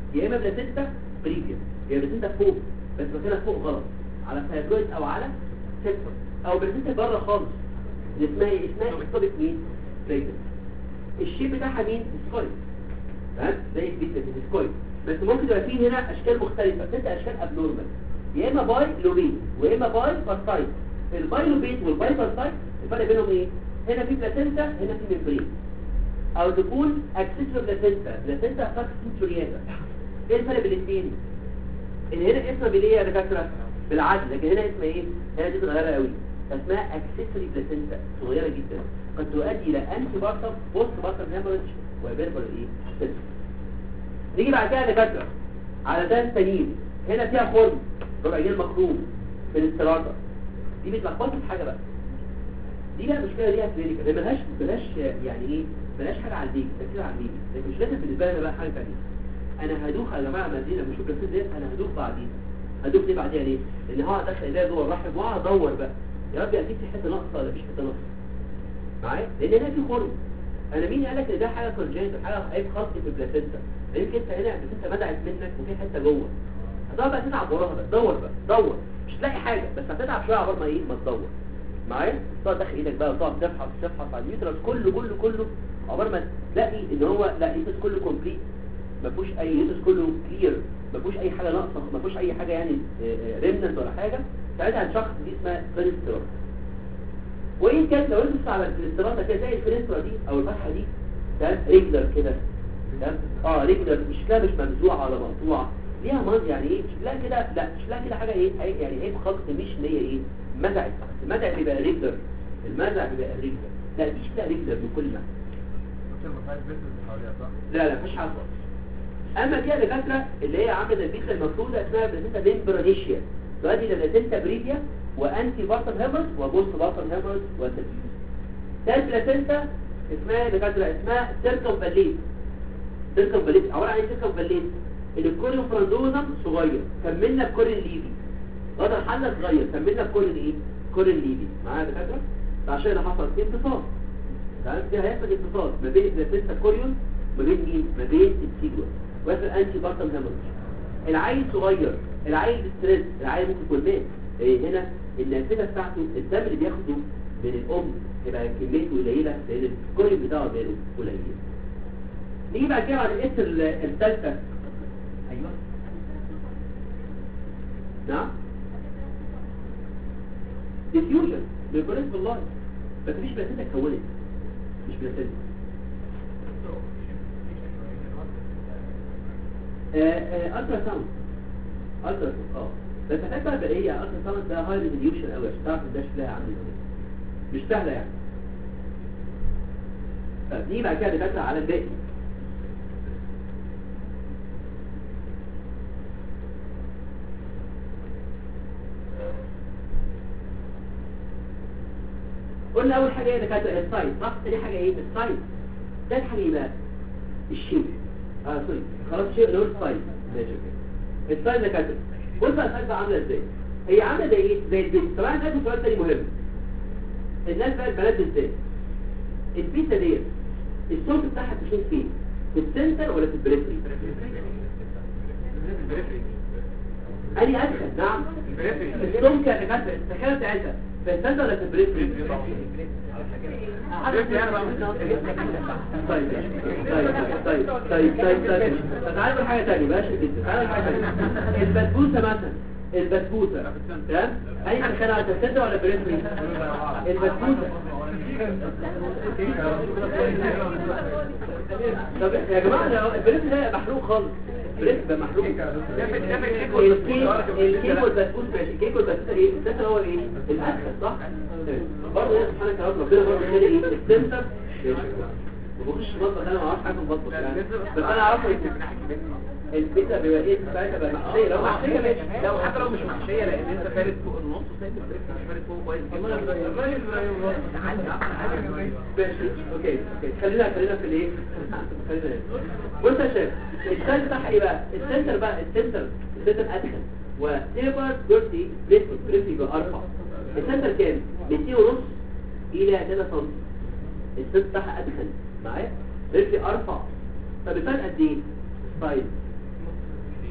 يا اما بلاسنتا بريفيا يا بلاسنتا فوق بس مكانها فوق غلط على فايبرويد او على سيكتور او بلاسنتا بره خالص اللي اسمها ايه اسمها اكتوبيك مين بريفيا الشيب بتاعها مين سكويد تمام زي البيتا سكويد بس ممكن يبقى فيه هنا اشكال مختلفه ست اشكال ابنورمال يا اما باي لوبيت واما باي بارسايت الباي لوبيت والباي بارسايت الفرق بينهم ايه هنا في بلاسنتا هنا في ممبرين او تكون اكسسور بلاسنتا بلاسنتا فاكس سنتورياتا ايه الفرق بين الاثنين ان هنا اسمها بالايه يا دكاتره بالعدل لكن هنا اسمها ايه هنا دي صغيره قوي اسمها اكسسوري بلاسنتا صغيره جدا قد تؤدي الى انتي بارتم بوست بارتم هيموريدج وبيربر ايه سيستم. نيجي بعد كده يا دكاتره على ده التانيين هنا فيها خرم ربع جنيه مخروم في الاستراطه دي بتلخبطي في حاجه بقى دي بقى مشكله ليها كلينيكال هي ملهاش ملهاش يعني ايه ملهاش حاجه على البيبي تاثير على البيبي لكن مش لازم بالنسبه لي أنا بقى حاجه ثانيه انا هدوخ يا جماعه مدينه بشوف الرسول ديت انا هدوخ بعدين هدوخ ليه بعديها ليه لان هو دخل ايديا جوه الرحم واقعد ادور بقى يا رب اكيد في حته ناقصه ولا مفيش حته ناقصه معايا لان هنا في خرم انا مين قال لك ان ده حاجه كونجنت حاجه عيب خاص في البلاسنتا يمكن انت هنا البلاسنتا بدات منك وفي حته جوه هتقعد بقى تتعب وراها بقى دور بقى دور مش هتلاقي حاجه بس هتتعب شويه عقبال ما ايه ما تدور معايا تقعد تدخل ايدك بقى وتقعد تفحص تفحص على اليوترس كله كله كله عقبال ما تلاقي ان هو لا اليوترس كله كومبليت ما فيهوش اي يوترس كله كلير ما فيهوش اي حاجه ناقصه ما فيهوش اي حاجه يعني ريمننت ولا حاجه ساعتها هتشخص دي اسمها فينسترا وان كانت لو انت على الفينسترا كده زي الفينسترا دي او الفتحه دي ده ريجلر كده تمام اه ريجلر مش شكلها مش ممزوعه ولا مقطوعه ليها منظر يعني ايه شكلها كده لا شكلها كده حاجه ايه عيب- يعني عيب خلق مش ان هي ايه مزعت المزع بيبقى ريجلر المزع بيبقى ريجلر لا دي شكلها ريجلر بكل ما ممكن ما فيهاش بيت اللي حواليها صح؟ لا لا مفيش حاجه خالص اما كده دكاتره اللي هي عامله البيتا المفروضه اسمها بلاسينتا ميمبرانيشيا تؤدي الى بلاسينتا بريفيا وانتي بارتم هيمرز وبوست بارتم هيمرز وتسليس ثالث بلاسينتا اسمها دكاتره اسمها سيركم فاليت سيركم فاليت عباره عن ايه سيركم فاليت الكوريو فرندوزم صغير كملنا بكورين ليفي غدا الحله صغير كملنا بكورين ايه كورين ليفي معايا يا دكاتره عشان اللي حصل فيه انتصاب تمام كده هيحصل اتصال ما بين البلاسينتا كوريون ما بين مين ما بين السيجوال وفي الانتي بارتم هيموريج العيل صغير العيل ستريس العيل ممكن يكون مات إيه هنا النافذه بتاعته الدم اللي بياخده من الام يبقى كميته قليله لان الكوريون بتاعه ماله قليل نيجي بعد كده على الاس الثالثه ايوه نعم ديفيوجن بالكوريس بالله بس مفيش بلاسينتا اتكونت مش بلاسينتا الترا ساوند الترا ساوند اه بس هتبقى بقى بقى ايه الترا ساوند ده هاي ريزوليوشن قوي عشان تعرف ده شكلها عامل ازاي مش سهله يعني طب نيجي بعد كده دكاتره على الباقي قلنا اول حاجه ايه دكاتره السايز صح تاني حاجه ايه السايز تالت حاجه ايه بقى الشيب اه سوري خلاص شيء نقول سايز ماشي اوكي السايز دكاتره بص بقى السايز بقى عامله ازاي هي عامله زي ايه زي البيت طبعا ده سؤال تاني مهم الناس بقى البنات ازاي البيتزا ديت الصوت بتاعها تكون فين في السنتر ولا في البريفري اني ادخل نعم السمك اللي كانت السكانه بتاعتها في السنتر ولا في البريفري طيب طيب طيب طيب طيب طيب تعالوا نقول حاجه ثانيه بلاش البيتزا تعالوا نقول حاجه ثانيه البسبوسه مثلا البسبوسه تمام اي مكان على السنتر ولا البريفري البسبوسه طب يا جماعه ده البريف ده محروق خالص البريف ده محروق الكيك الكيك والبسبوس ماشي الكيك والبسبوس ايه السنتر هو ايه الاسهل صح برضه يا سبحانك يا رب ربنا برضه كده ايه السنتر ما بخش المطبخ انا ما اعرفش حاجه في المطبخ يعني بس انا اعرفه البيتزا بيبقى ايه ساعتها بقى محشيه لو محشيه ماشي لو حتى لو مش محشيه لان انت فارد فوق النص سايب البريك مش فارد فوق كويس ماشي اوكي اوكي خلينا خلينا في الايه خلينا بص يا شباب السنتر بتاعها ايه بقى السنتر بقى السنتر السنتر ادخل وتيبر دورتي بريفي بريفي بقى ارفع السنتر كام 200 ونص الى 3 سم السنتر بتاعها ادخل معايا بريفي ارفع طب الفرق قد ايه سايز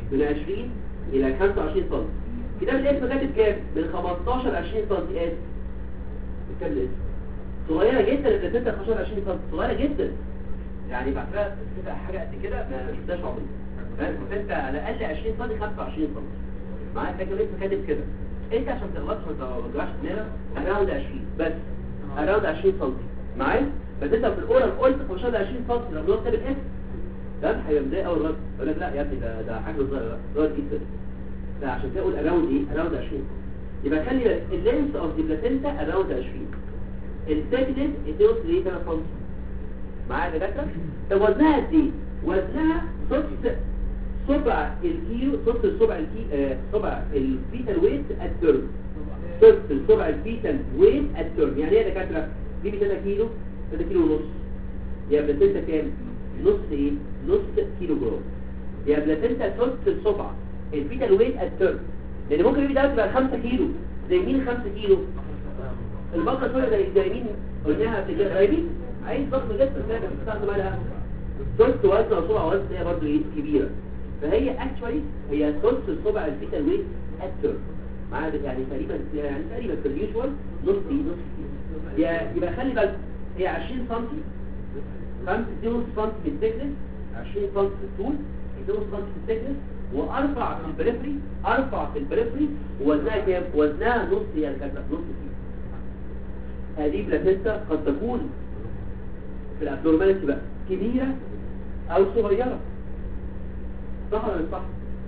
من 20 الى 25 سم كتاب الاسم كاتب كام من 15 ل 20 سم اسف كتاب الاسم صغيره جدا البلاسنتا 15 ل 20 سم صغيره جدا يعني بعد كده بتبقى حاجه قد كده ما شفتهاش عمري البلاسنتا على الاقل 20 سم 25 سم معايا فاكر الاسم كاتب كده انت عشان تغلطش ما ترجعش دماغك اراوند 20 بس اراوند 20 سم معايا بس انت في الاورال قلت 15 ل 20 سم لما هو كاتب الاسم ده هيبقى مضايق اول رد يقول لك لا يا ابني ده ده حاجه صغيره صغير جدا لا عشان كده اقول اراوند ايه اراوند 20 يبقى خلي بالك اللينس اوف ذا بلاسنتا اراوند 20 التاجلت اتنوس ليه 3 سم معايا يا دكاتره طب وزنها قد ايه وزنها نص صبع الكيلو نص الصبع الكي آه صبع الفيتال ويت الترم نص الصبع الفيتال ويت الترم يعني ايه يا دكاتره دي 3 كيلو 3 كيلو ونص يا بلاسنتا كام نص ايه نص كيلو جرام يا بلاسنتا نص الصبع الفيتال ويت الترم لان ممكن يبقى ده تبقى 5 كيلو زي مين 5 كيلو البقره شويه زي زي مين قلناها قبل كده زي مين عايز ضخم جدا فاهم بتستخدم عليها ثلث وزن او سرعه وزن هي برضه ايه كبيره فهي اكشوالي هي ثلث الصبع الفيتال ويت الترم معاها يعني تقريبا يعني تقريبا في اليوجوال نص ايه نص كيلو يا- يبقى خلي بالك هي 20 سم 5 سم في الثيكنس 20 سم في الطول 2 سم في الثيكنس وارفع في البريفري ارفع في البريفري وزنها كام وزنها نص يعني كانت نص كيلو هذه بلاسنتا قد تكون في الابنورماليتي بقى كبيرة او صغيرة صح ولا مش صح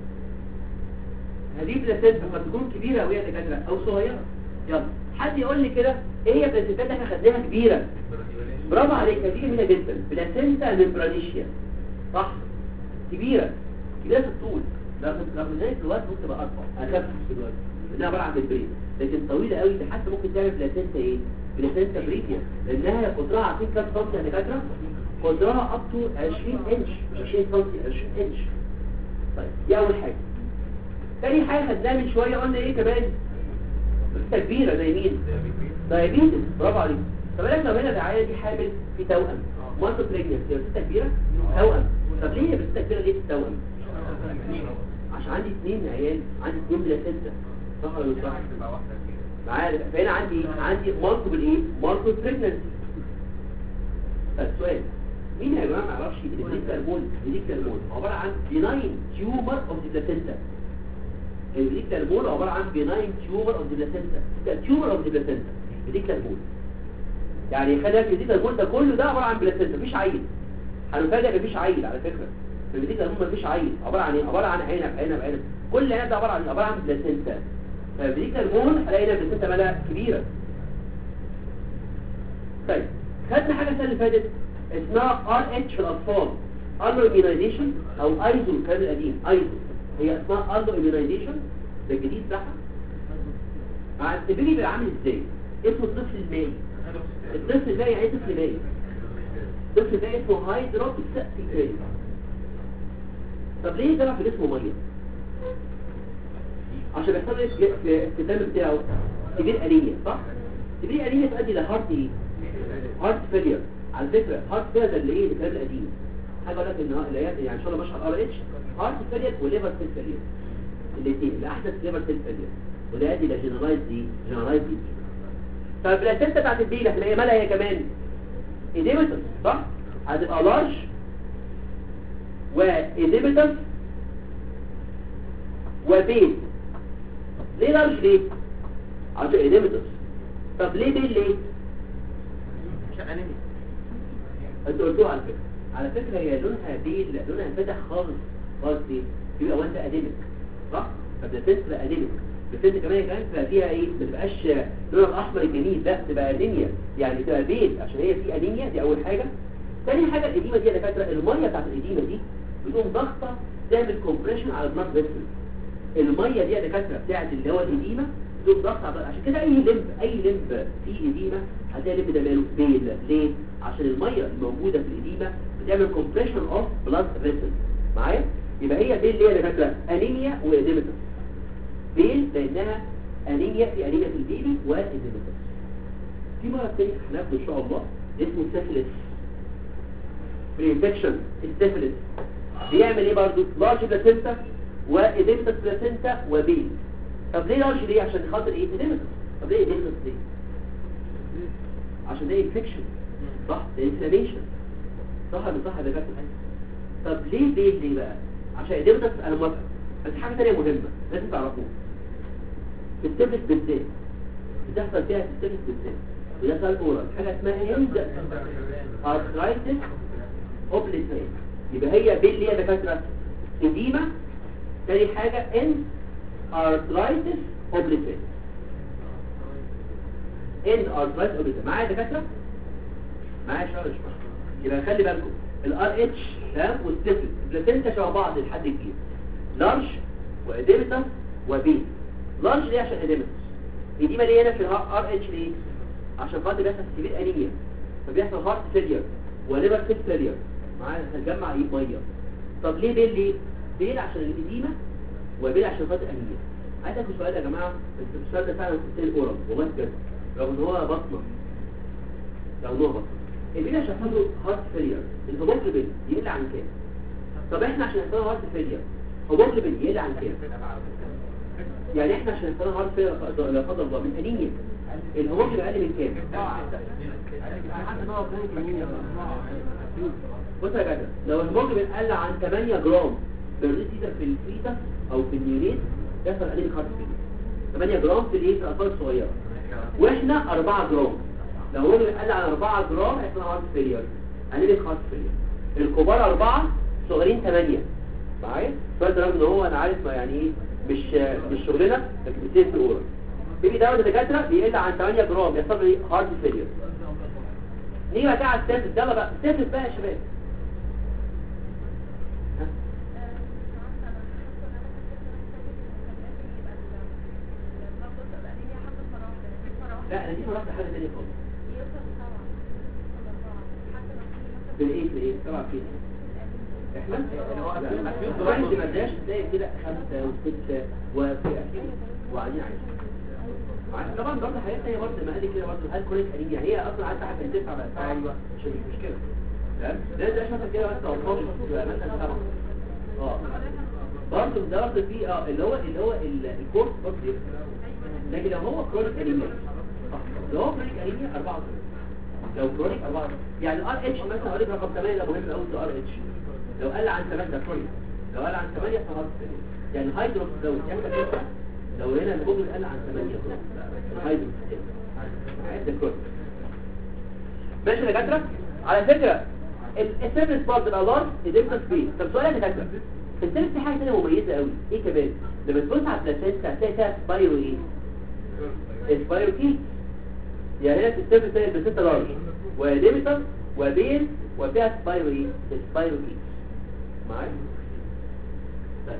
هذه بلاسنتا قد تكون كبيرة وهي دكاترة او صغيرة يلا حد يقول لي كده ايه هي بلاسنتات احنا خدناها كبيرة برافو عليك دي جميلة جدا بلاسنتا ممبرانيشيا صح كبيرة كبيرة في الطول رغم رغم ذلك الوزن ممكن تبقى اكبر اخف في الوزن لانها عبارة عن ممبرين لكن طويلة قوي ده حتى ممكن تعمل بلاسنتا ايه بلاسنتا بريفيا لانها قطرها عارفين كام سم يا دكاتره قطرها اب تو 20 انش مش 20 سم 20 انش طيب دي اول حاجه تاني حاجه خدناها من شويه قلنا ايه كمان بلاسنتا كبيره زي مين دايابيتس برافو عليك طب بالك لو هنا العيله دي حامل في توأم مالتو بريجنس هي بلاسنتا كبيره توأم طب ليه بلاسنتا كبيره ليه في التوأم عشان عندي اثنين عيال عندي اثنين بلاسنتا صح ولا مش صح معايا فهنا عندي عندي مالتيبل ايه مالتيبل بريجنسي السؤال مين يا جماعه ما يعرفش البليكتال مول البليكتال مول عباره عن بيناين تيومر اوف ذا بلاسنتا البليكتال مول عباره عن بيناين تيومر اوف ذا بلاسنتا ده تيومر اوف ذا بلاسنتا البليكتال مول يعني خلي بالك البليكتال مول ده كله ده عباره عن بلاسنتا مفيش عيل هنفاجئ مفيش عيل على فكره في البليكتال مول مفيش عيل عباره عن ايه عباره عن عنب عنب عنب كل عنب ده عباره عن عباره عن بلاسنتا فبريك المون هلاقي هنا بلاسنتا مالها كبيرة طيب خدنا حاجة السنة اللي فاتت اسمها ار اتش في الأطفال ارلو اميونايزيشن او ايزو الكلام القديم ايزو هي اسمها ارلو اميونايزيشن ده الجديد بتاعها مع السبيلي بيبقى عامل ازاي اسمه الطفل المائي الطفل المائي يعني إيه طفل مائي الطفل المائي اسمه هايدروبس سيكريت طب ليه ده في اسمه ميه عشان بيحصل ايه في في الدم بتاعه كبير انيميا صح كبير انيميا تؤدي لهارت ايه هارت فيلير على فكره هارت فيلير ده اللي ايه الكلام القديم حاجه اقول لك ان الايات يعني ان شاء الله ماشيه ار اتش هارت فيلير وليفر سيل فيلير الاثنين الاحدث ليفر سيل فيلير وده يؤدي الى جنرالايز دي جنرالايز دي فالبلاسنتا بتاعت البيله هتلاقي مالها هي كمان ايديمتر صح هتبقى لارج وايديمتر وبيل ليه لارج ليه عشان ايديمتر طب ليه بيل ليه عشان انمي انت قلتوها على فكره على فكره هي لونها بيل لونها فاتح خالص خالص ليه يبقى وانت اديمك صح فبتنسى تبقى اديمك بس كمان كمان تبقى فيها ايه ما تبقاش لونها الاحمر الجميل لا تبقى انيميا يعني تبقى بيل عشان هي في انيميا دي اول حاجه ثاني حاجه الاديمه دي انا فاكره الميه بتاعت الاديمه دي بتقوم ضغطه تعمل كومبريشن على البلاد فيسل الميه دي يا دكاتره بتاعت اللي هو الاديمه بتقوم ضغط على عشان كده اي لمب اي لمب فيه اديمه هتلاقي اللمب ده ماله بيل ليه عشان الميه الموجوده في الاديمه بتعمل كومبريشن اوف بلاد فيسل معايا يبقى هي بيل ليه يا دكاتره انيميا واديمتس بيل لانها انيميا في انيميا في البيبي واديمتس في مرض تاني هناخده ان شاء الله اسمه سيفلس برينفكشن السيفلس بيعمل ايه برضه لارج بلاسنتا وإديمتس بلاسنتا وبيل طب ليه لارج ليه عشان خاطر ايه إديمتس طب ليه إديمتس ليه عشان ده انفكشن صح ده انفلاميشن صح ولا صح ده كابتن طب ليه بيل ليه بقى عشان إديمتس انا موافق بس حاجه ثانيه مهمه لازم تعرفوها في التبلت بالذات بتحصل فيها في التبلت بالذات وده سؤال اورال حاجه اسمها اند ارثرايتس اوبليتريت يبقى هي بيل ليه يا دكاتره اديمه تاني حاجه اند ارثرايتس اوبليتريت اند ارثرايتس اوبليتريت معايا يا دكاتره معايا شغل شويه يبقى خلي بالكم الار اتش تمام والستيفل البلاسينتا شبه بعض لحد كبير لارج واديمتا وبي لارج ليه عشان اديمتا اديما ليه هنا في الار اتش ليه عشان خاطر بيحصل سيفير انيميا فبيحصل هارت فيلير وليفر سيل فيلير معايا هنجمع ايه ميه طب ليه بيل ليه بيل عشان الاديمه وبيل عشان خاطر انيميا عايز اخد سؤال يا جماعه بس السؤال ده فعلا كنت الاورال والله بجد رغم ان هو بطنه رغم ان هو بطنه البيل عشان خاطر هارت فيلير الهيموجلوبين يقل عن كام طب احنا عشان يحصل هارت فيلير هيموجلوبين يقل عن كام يعني احنا عشان يحصل هارت فيلير لا قدر الله من انيميا الهيموجلوبين اقل من كام بص يا جدع لو الهيموجلوبين قل عن 8 جرام بالريسيتر في الفيتا او في النيونيت يحصل انيميك هارت فيلير 8 جرام في الايه في الاطفال الصغيره واحنا 4 جرام لو الهيموجلوبين قل عن 4 جرام هيحصل هارت فيلير انيميك هارت فيلير الكبار 4 صغيرين 8 معايا السؤال ده رغم ان هو انا عارف ما يعني ايه مش مش شغلنا لكن بتصير في الاورال بيبي دوت الدكاتره بيقل عن 8 جرام يحصل له ايه هارت فيلير نيجي بقى على السادس يلا بقى السادس بقى يا شباب ها؟ لا انا دي مرات حاجه ثانيه خالص بالايه بالايه طبعا فين احنا واحد ما اداش تلاقي كده خمسه وسته وفي اخير وبعدين عايز طبعا برضه حاجات تانية برضه ما قال لي كده برضه هل كوريك انيميا يعني هي اصلا عايزه حاجه تدفع بقى ايوه مش مش مشكله تمام ده ده مثلا كده بس 13 تبقى مثلا 7 اه برضه ده برضه في اه اللي هو اللي هو ال- الكورس برضه يفرق. لكن لو هو كرونيك انيميا آه، لو هو كرونيك انيميا 4 لو كرونيك 4 يعني الار اتش مثلا اقول لك رقم 8 ده مهم قوي الار اتش لو قل عن 8 ده كرونيك لو قل عن 8 فهارت يعني هيدروكس لو يحصل كده لو هنا الجمل قل عن 8 هيدروكس ده كرونيك ماشي يا دكاتره على فكره السيرفيس بارت الالارم اديمتس بي طب سؤال يا دكاتره السيرفيس دي حاجه ثانيه مميزه قوي ايه كمان لما تبص على البلاسينتا هتلاقي فيها سبايرو ايه سبايرو كي يعني هنا في السيرفيس ده البلاسينتا لارج وديمتر وبين وفيها سبايرو ايه سبايرو كي معايا طيب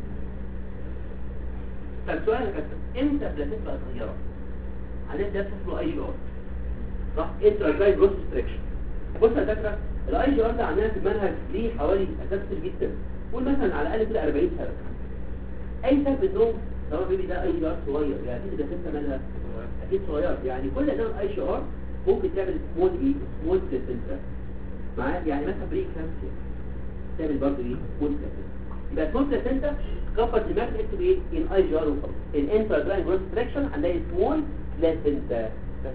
طب سؤال يا دكاتره امتى البلاسينتا بقى صغيره هنبدا نفصل اي جار صح انتراجاي جروس ستريكشن بص يا دكاتره الاي جي ار ده عندنا في المنهج ليه حوالي اساس كتير جدا قول مثلا على الاقل كده 40 سنه اي سبب النوم طالما بيبي ده اي جي ار صغير يعني اكيد ده ستة مالها اكيد صغير يعني كل ده الاي جي ار ممكن تعمل سمول ايه سمول بلاسنتا معايا يعني مثلا بريك كلامسيا تعمل برضه ايه سمول بلاسنتا يبقى سمول بلاسنتا كبر دماغك اكتب ايه ان اي جي ار وخلاص الانتراجاي جروس ستريكشن هنلاقي سمول بلاسنتا بس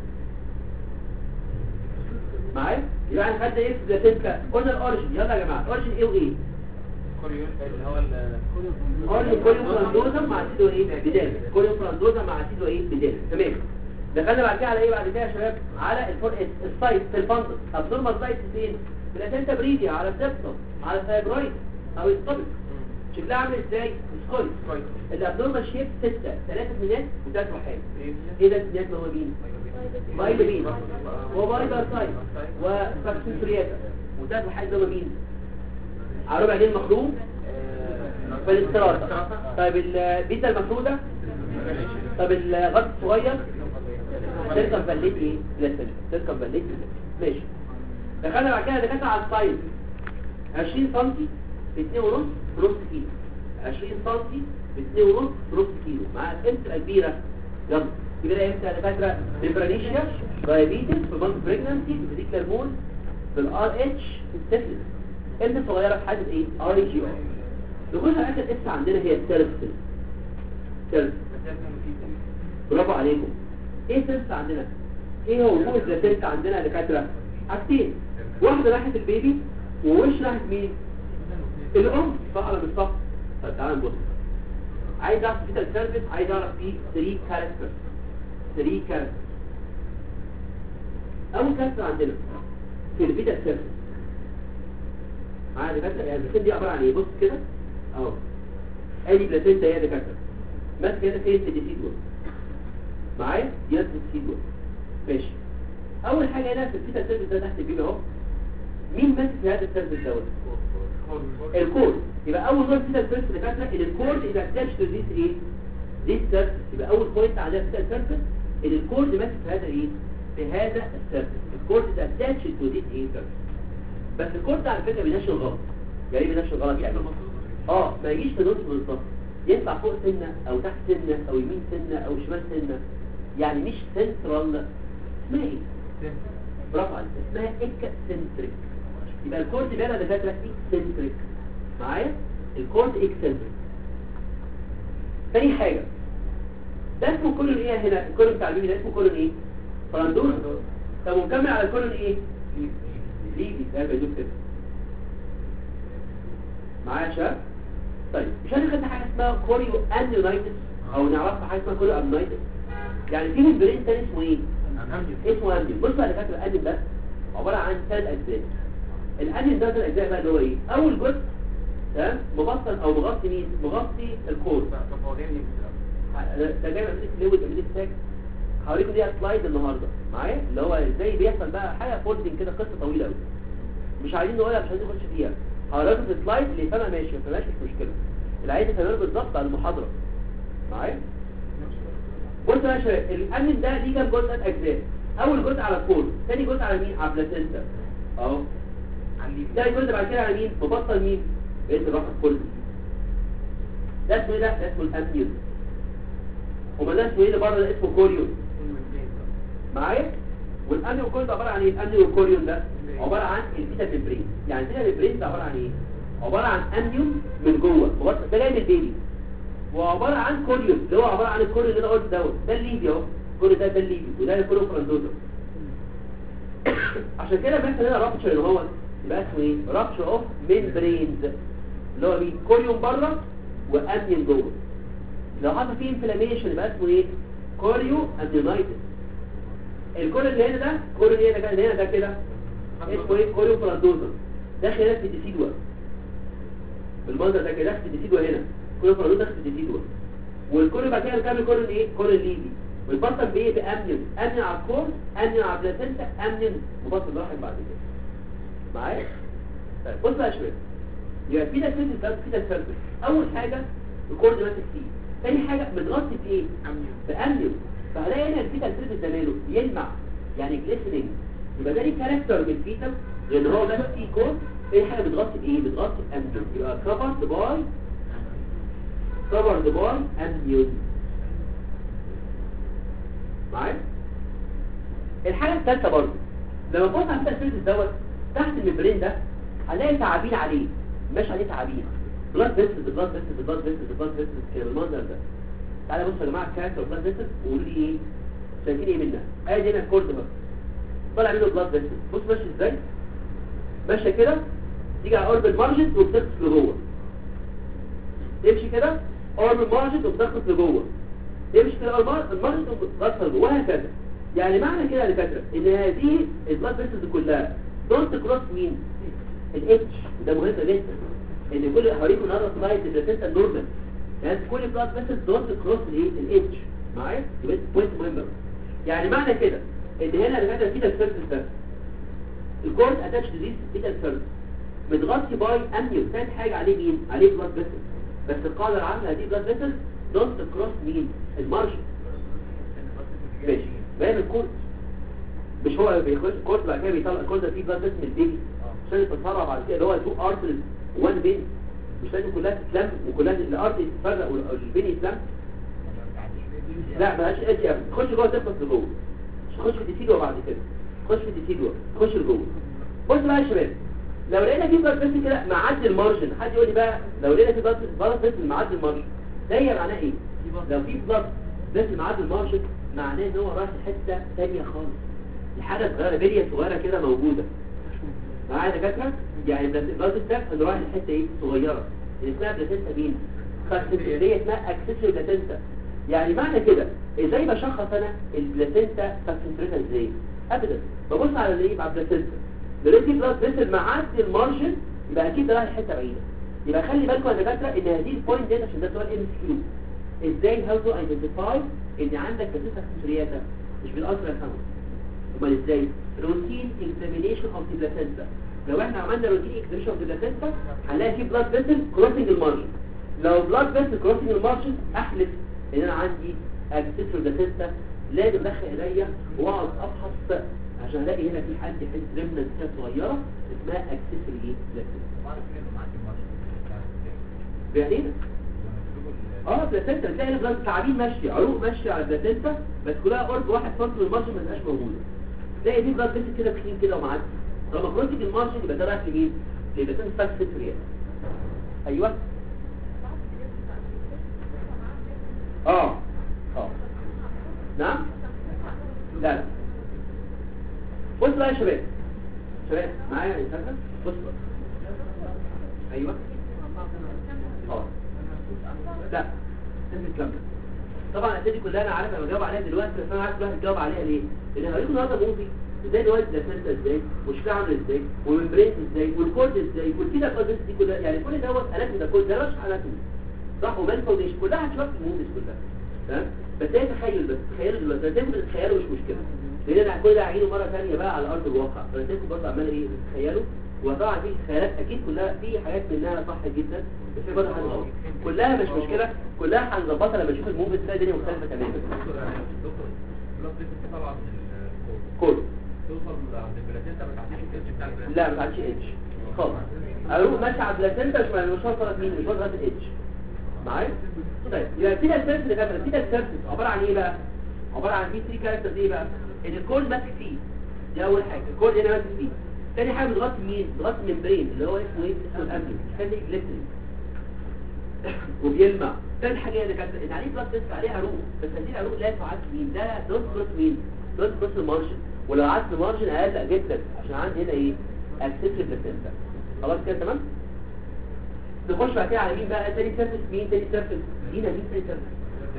معايا يبقى احنا خدنا ايه في بلاسنتا قلنا الاوريجن يلا يا جماعه الاوريجن ايه وايه كوريون اللي هو ال- اوريجن كوليوم فراندوزا مع اسيدو ايه بدال كوليوم فراندوزا مع اسيدو ايه بدال تمام دخلنا بعد كده على ايه بعد كده يا شباب على الفور السايت في الفندس ابنورمال سايت فين بلاسنتا بريديا على السبتم على الفايبرويد او الستومك شكلها عامل ازاي سكويد كويس. الابنورمال شيب ستة ثلاثة اثنينات وثلاث وحيد ايه ايه ده اثنينات موجودين بايلبين وبايبر سايت وفاكسوسرياتا وثلاث وحيد دول مين على ربع جنيه المخروم فالاستراتة طيب البيتا المفرودة طب الغط الصغير تركب بليت ايه لسن تركب بليت ماشي دخلنا بعد كده دخلنا على السايز 20 سم في 2 ونص في نص كيلو 20 سم في 2 ونص في نص كيلو مع امتى كبيره يلا كبيره امتى يا دكاتره ديفرانيشيا دايابيتس في مالتي بريجنانسي في فيزيكال مول في الار اتش في السيفلس امتى صغيره في حاله ايه ار جي ار نخش على اخر اس عندنا هي السيرفس سيرفس برافو عليكم ايه سيرفس عندنا ايه هو فوق البلاسينتا عندنا يا دكاتره حاجتين واحده ناحيه البيبي ووش ناحيه مين الام صح ولا مش صح طب تعالى نبص عايز اعرف فيتال سيرفيس عايز اعرف فيه 3 كاركترز 3 كاركترز اول كاركتر عندنا في الفيتال سيرفيس معايا دكاتره يعني البلاسينتا دي عباره عن ايه بص كده اهو ادي بلاسينتا هي دكاتره ماسك هنا فين الديسيدوال معايا دي الديسيدوال ماشي اول حاجه هنا في الفيتال سيرفيس ده تحت البيبي اهو مين ماسك في هذا السيرفيس دوت الكود يبقى اول نوع فيتال سيرفيس دكاتره ان الكود اذا اتاتش تو ذيس ايه ذيس سيرفيس يبقى اول بوينت عندنا فيتال سيرفيس ان الكود ماسك في هذا ايه في هذا السيرفيس الكود اذا اتاتش تو ذيس ايه سيرفيس بس الكود ده على فكره بينشر غلط يعني ايه بينشر غلط يعني اه ما يجيش في نص بالظبط ينفع فوق سنه او تحت سنه او يمين سنه او شمال سنه يعني مش سنترال اسمها ايه برافو عليك اسمها اكسنتريك يبقى الكورد بقى ده دكاتره اكسنتريك معايا الكورد اكسنتريك تاني حاجه ده اسمه كولون ايه هنا الكولون بتاع البيبي ده اسمه كولون ايه فرندوس طب ونكمل على الكولون ايه ليبي ده بيدوب كده معايا يا شباب طيب مش انا خدنا حاجه اسمها كوريو انيونايتس او نعرفها حاجه اسمها كوريو انيونايتس يعني في البرين تاني اسمه ايه اسمه امنيون بص بقى فاكر الامنيون ده عباره عن ثلاث اجزاء الامنيون ده ثلاث اجزاء بقى اللي هو ايه اول جزء تمام مبطن او مغطي مين مغطي الكور ده جاي من فلويد من الساك هوريكم دي سلايد النهارده معايا اللي هو ازاي بيحصل بقى حاجه فولدنج كده قصه طويله قوي مش عايزين نقولها مش عايزين نخش فيها هوريكم في السلايد اللي يفهمها ماشي ما يفهمهاش مش مشكله اللي عايز يفهمها بالظبط على المحاضره معايا بص يا شباب الامن ده ليه كام جزء ثلاث اجزاء اول جزء على الكور ثاني جزء على مين على البلاسينتا اهو ثاني جزء بعد كده على مين مبطل مين بقيت الراحه كله ده اسمه ايه ده ده اسمه الامنيون امال ده اسمه ايه اللي بره ده اسمه كوريون معايا والامنيون كله عباره عن ايه الامنيون والكوريون ده عباره عن البيتا ميمبرين يعني البيتا ميمبرين ده عباره عن ايه عباره عن امنيون من جوه مغطى- ده جاي من البيبي وعباره عن كوريون اللي هو عباره عن الكوريون اللي انا قلت دوت ده الليبي اهو كل ده ده الليبي وده الكوريون فرندوزا عشان كده بيحصل هنا رابتشر اللي هو يبقى اسمه ايه رابتشر اوف ميمبرينز اللي هو مين كوريون بره وامنيون جوه لو حصل فيه انفلاميشن يبقى اسمه ايه كوريو امنيونايتس الكوريون اللي هنا ده كوريون هنا ده هنا ده كده اسمه ايه كوريو فرندوزا داخل هنا في الديسيدوا بالمنظر ده كده داخل في الديسيدوا هنا كوريو فرندوزا داخل في الديسيدوا والكوريو بعد كده نكمل كوريون ايه كوريون ليبي والبطل بايه بامنيون امنيون على الكور امنيون على البلاسنتا امنيون مبطل راحل بعد كده معايا طيب بص بقى يا شباب يبقى في ده سيرفيس ده في ده سيرفيس اول حاجه الكورد ماسك فيه تاني حاجه متغطي بايه بامنيون فهلاقي هنا الفيتال سيرفيس ده ماله يلمع يعني جليسنينج يبقى ده ليه كاركتر من الفيتال لان هو بس فيه كورد اي حاجه بتغطي بايه بتغطي بامنيون يبقى كفرد باي كفرد باي امنيون معايا الحاجه الثالثه برضه لما تبص على الفيتال سيرفيس دوت تحت الممبرين ده هنلاقي تعابين عليه ماشي عليه تعابين بلاد فيسز بلاد فيسز بلاد فيسز بلاد فيسز كده بالمنظر ده تعالى بصوا يا جماعه الكاركتر بلاد فيسز وقولوا لي ايه شايفين ايه منها ادي هنا الكورد بقى طالع منه بلاد فيسز بص ماشي ازاي ماشيه كده تيجي على اوربل مارجن وبتدخل لجوه تمشي كده اوربل مارجن وبتدخل لجوه تمشي كده اوربل مارجن وبتدخل لجوه وهكذا يعني معنى كده يا دكاتره ان هذه البلاد فيسز كلها دونت كروس مين الاتش ده مهم جدا ان كل هوريكم النهارده سلايد البلاسنتا نورمال يعني كل بلاد فيسل دونت كروس الايه الاتش معايا يبقى بوينت مهمه يعني معنى كده ان هنا اللي كده كده السيرفيس ده الكورد اتاتش تو ذيس كده السيرفيس متغطي باي امنيون ثالث حاجه عليه مين عليه بلاد فيسل بس القاعده العامه هذه بلاد فيسل دونت كروس مين المارجن ماشي باين الكورد مش هو بيخش الكورد بعد كده بيطلع الكورد ده فيه بلاد فيسل من البيبي عشان يتفرع بعد كده اللي هو تو ارترز وان بين مش لازم كلها تتلم وكلها الارض تتفرق والبين يتلم لا مالهاش ادي يا ابني تخش جوه تخبط لجوه مش تخش في الديسيدوا بعد كده تخش في الديسيدوا تخش لجوه بص بقى يا شباب لو لقينا في بلاد فيسل كده معدي المارجن حد يقول لي بقى لو لقينا في بلاد فيسل معدي المارجن ده هي معناه ايه لو في بلاد فيسل معدي المارجن معناه ان هو رايح لحته ثانيه خالص لحاجه صغيره بليه صغيره كده موجوده معايا يا دكاتره يعني بلاد السف اللي رايح لحته ايه صغيره اللي اسمها بلاسنتا مين اللي هي اسمها اكسسوري بلاسنتا يعني معنى كده ازاي بشخص انا البلاسنتا سكسنتريتا ازاي ابدا ببص على الايه على البلاسنتا لقيت في بلاد فيسل معدي المارجن يبقى اكيد ده رايح لحته بعيده يبقى خلي بالكم يا دكاتره ان هذه البوينت ديت عشان ده سؤال ام كيو ازاي هاو تو ايدنتيفاي ان عندك بلاسنتا سكسنتريتا مش بالالترا ساوند امال ازاي روتين اكزامينيشن اوف ذا بلاسنتا لو احنا عملنا روتين اكزامينيشن اوف ذا بلاسنتا هنلاقي في بلاد فيسل كروسنج المارجن لو بلاد فيسل كروسنج المارجن احلف ان انا عندي اكسسور بلاسنتا لازم ادخل ايديا واقعد افحص عشان الاقي هنا في حد حته رمله كده صغيره اسمها اكسسور ايه بلاسنتا بعدين اه بلاسنتا بتلاقي البلاد تعابين ماشيه عروق ماشيه على بلاسنتا بس كلها قرب واحد سم من المارجن ما تبقاش موجوده تلاقي دي بلاد فيسل كده تخين كده ومعدي طالما كروسنج المارجن يبقى ده رايح لمين؟ لبلاسنتا سكسوريال ايوه اه اه نعم لا لا بص بقى يا شباب شباب معايا يا فندم بص بقى ايوه اه لا لازم تكمل طبعا الاسئله دي كلها انا عارف انا بجاوب عليها دلوقتي بس انا عارف الواحد يجاوب عليها ليه لان هوريكم النهارده موفي ازاي الوالد بلاسنتا ازاي وشكلها عامل ازاي والممبرين ازاي والكورد ازاي والكيدا كورد دي كلها يعني كل دوت اناتومي ده كل ده مش اناتومي صح ومان فاونديشن كلها هتشوفها في الموفيز كلها تمام بس هي تخيل بس تخيلوا دلوقتي انا سيبكم تتخيلوا مش مشكله لان انا كل ده هعيده مره ثانيه بقى على ارض الواقع انا سيبكم برضه عمال ايه تتخيلوا وطبعا في خيالات اكيد كلها في حاجات منها صح جدا بس في برضه حاجه غلط كلها مش مشكله كلها هنظبطها لما نشوف الموفيز تلاقي الدنيا مختلفه تماما كل توصل عند البلاتينتا ما تعديش الكرش بتاع البلاتينتا لا ما تعديش اتش خالص اروح ماشي على البلاسنتا مش مش وصلت مين مش وصلت الاتش معايا طيب يبقى كده السيرفس اللي كاتبه كده السيرفس عباره عن ايه بقى عباره عن في 3 كاركترز ايه بقى ان الكود ماسك فيه دي اول حاجه الكود هنا ماسك فيه تاني حاجه بتغطي مين بتغطي ممبرين اللي هو اسمه ايه اسمه الامبلي خلي جليتري وبيلمع تاني حاجه اللي كانت ان عليه بلاد تيست عليه عروق بس هذه العروق لا تعد مين ده دوت كروس مين دوت كروس المارجن ولو عدت المارجن اقل جدا عشان عندي هنا ايه اكسسوري بلاسنتا خلاص كده تمام نخش بعد كده على مين بقى تاني سيرفس مين تاني سيرفس دينا مين تاني سيرفس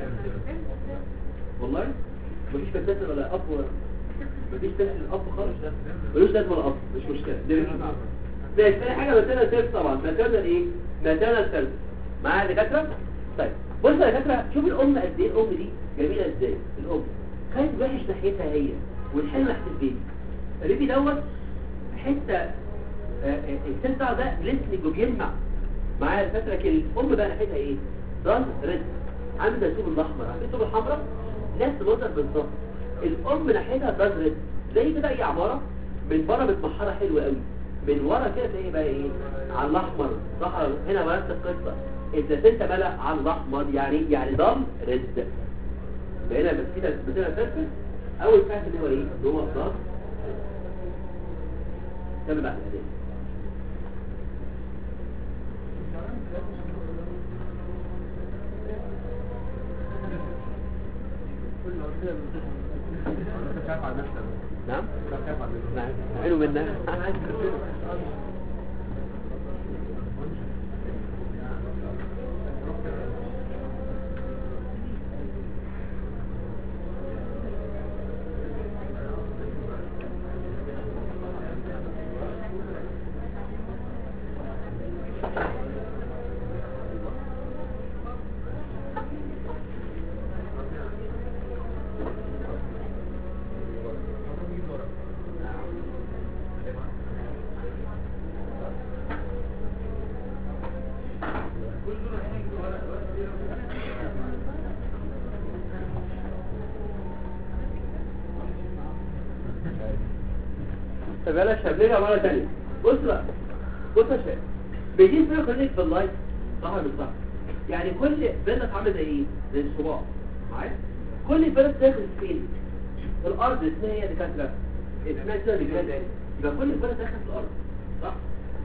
والله مفيش بلاسنتا ولا اب ولا مفيش تاني الاب خالص ملوش لازمه ولا اب مش مشكله ده ماشي تاني حاجه ماتيرنال سيرفس طبعا ماتيرنال ايه ماتيرنال سيرفس معايا يا دكاتره طيب بص يا دكاتره شوف الام قد ايه الام دي جميله ازاي الام خدت وحش ناحيتها هي والحلم تحت البيت الريبي دوت حته السن بتاعه ده جليسنج وبيلمع معايا الفتره كده الام بقى ناحيتها ايه ضل ريد عامله الثوب الاحمر عارفين الثوب الحمراء نفس الوضع بالظبط الام ناحيتها ضل ريد زي كده اي عماره من بره متمحره حلوه قوي من ورا كده تلاقي بقى ايه على الاحمر صح هنا بقى نفس القصه البلاسنتا ملا على الاحمر يعني يعني ضل ريد بقينا بس كده بس سيرفس اول فهم ان هو ايه ان هو ضل كمل بقى الأداء. نعم نعم حلو منا طب يلا يا شباب نرجع مره ثانيه بص بقى بص يا شباب بيجي اسمها كونكت باللايت صح ولا مش صح يعني كل بلد عامله زي ايه زي الصباع معايا كل بلد داخل فين في الارض اسمها هي دكاتره اسمها كده دكاتره يبقى كل بلد داخل في الارض صح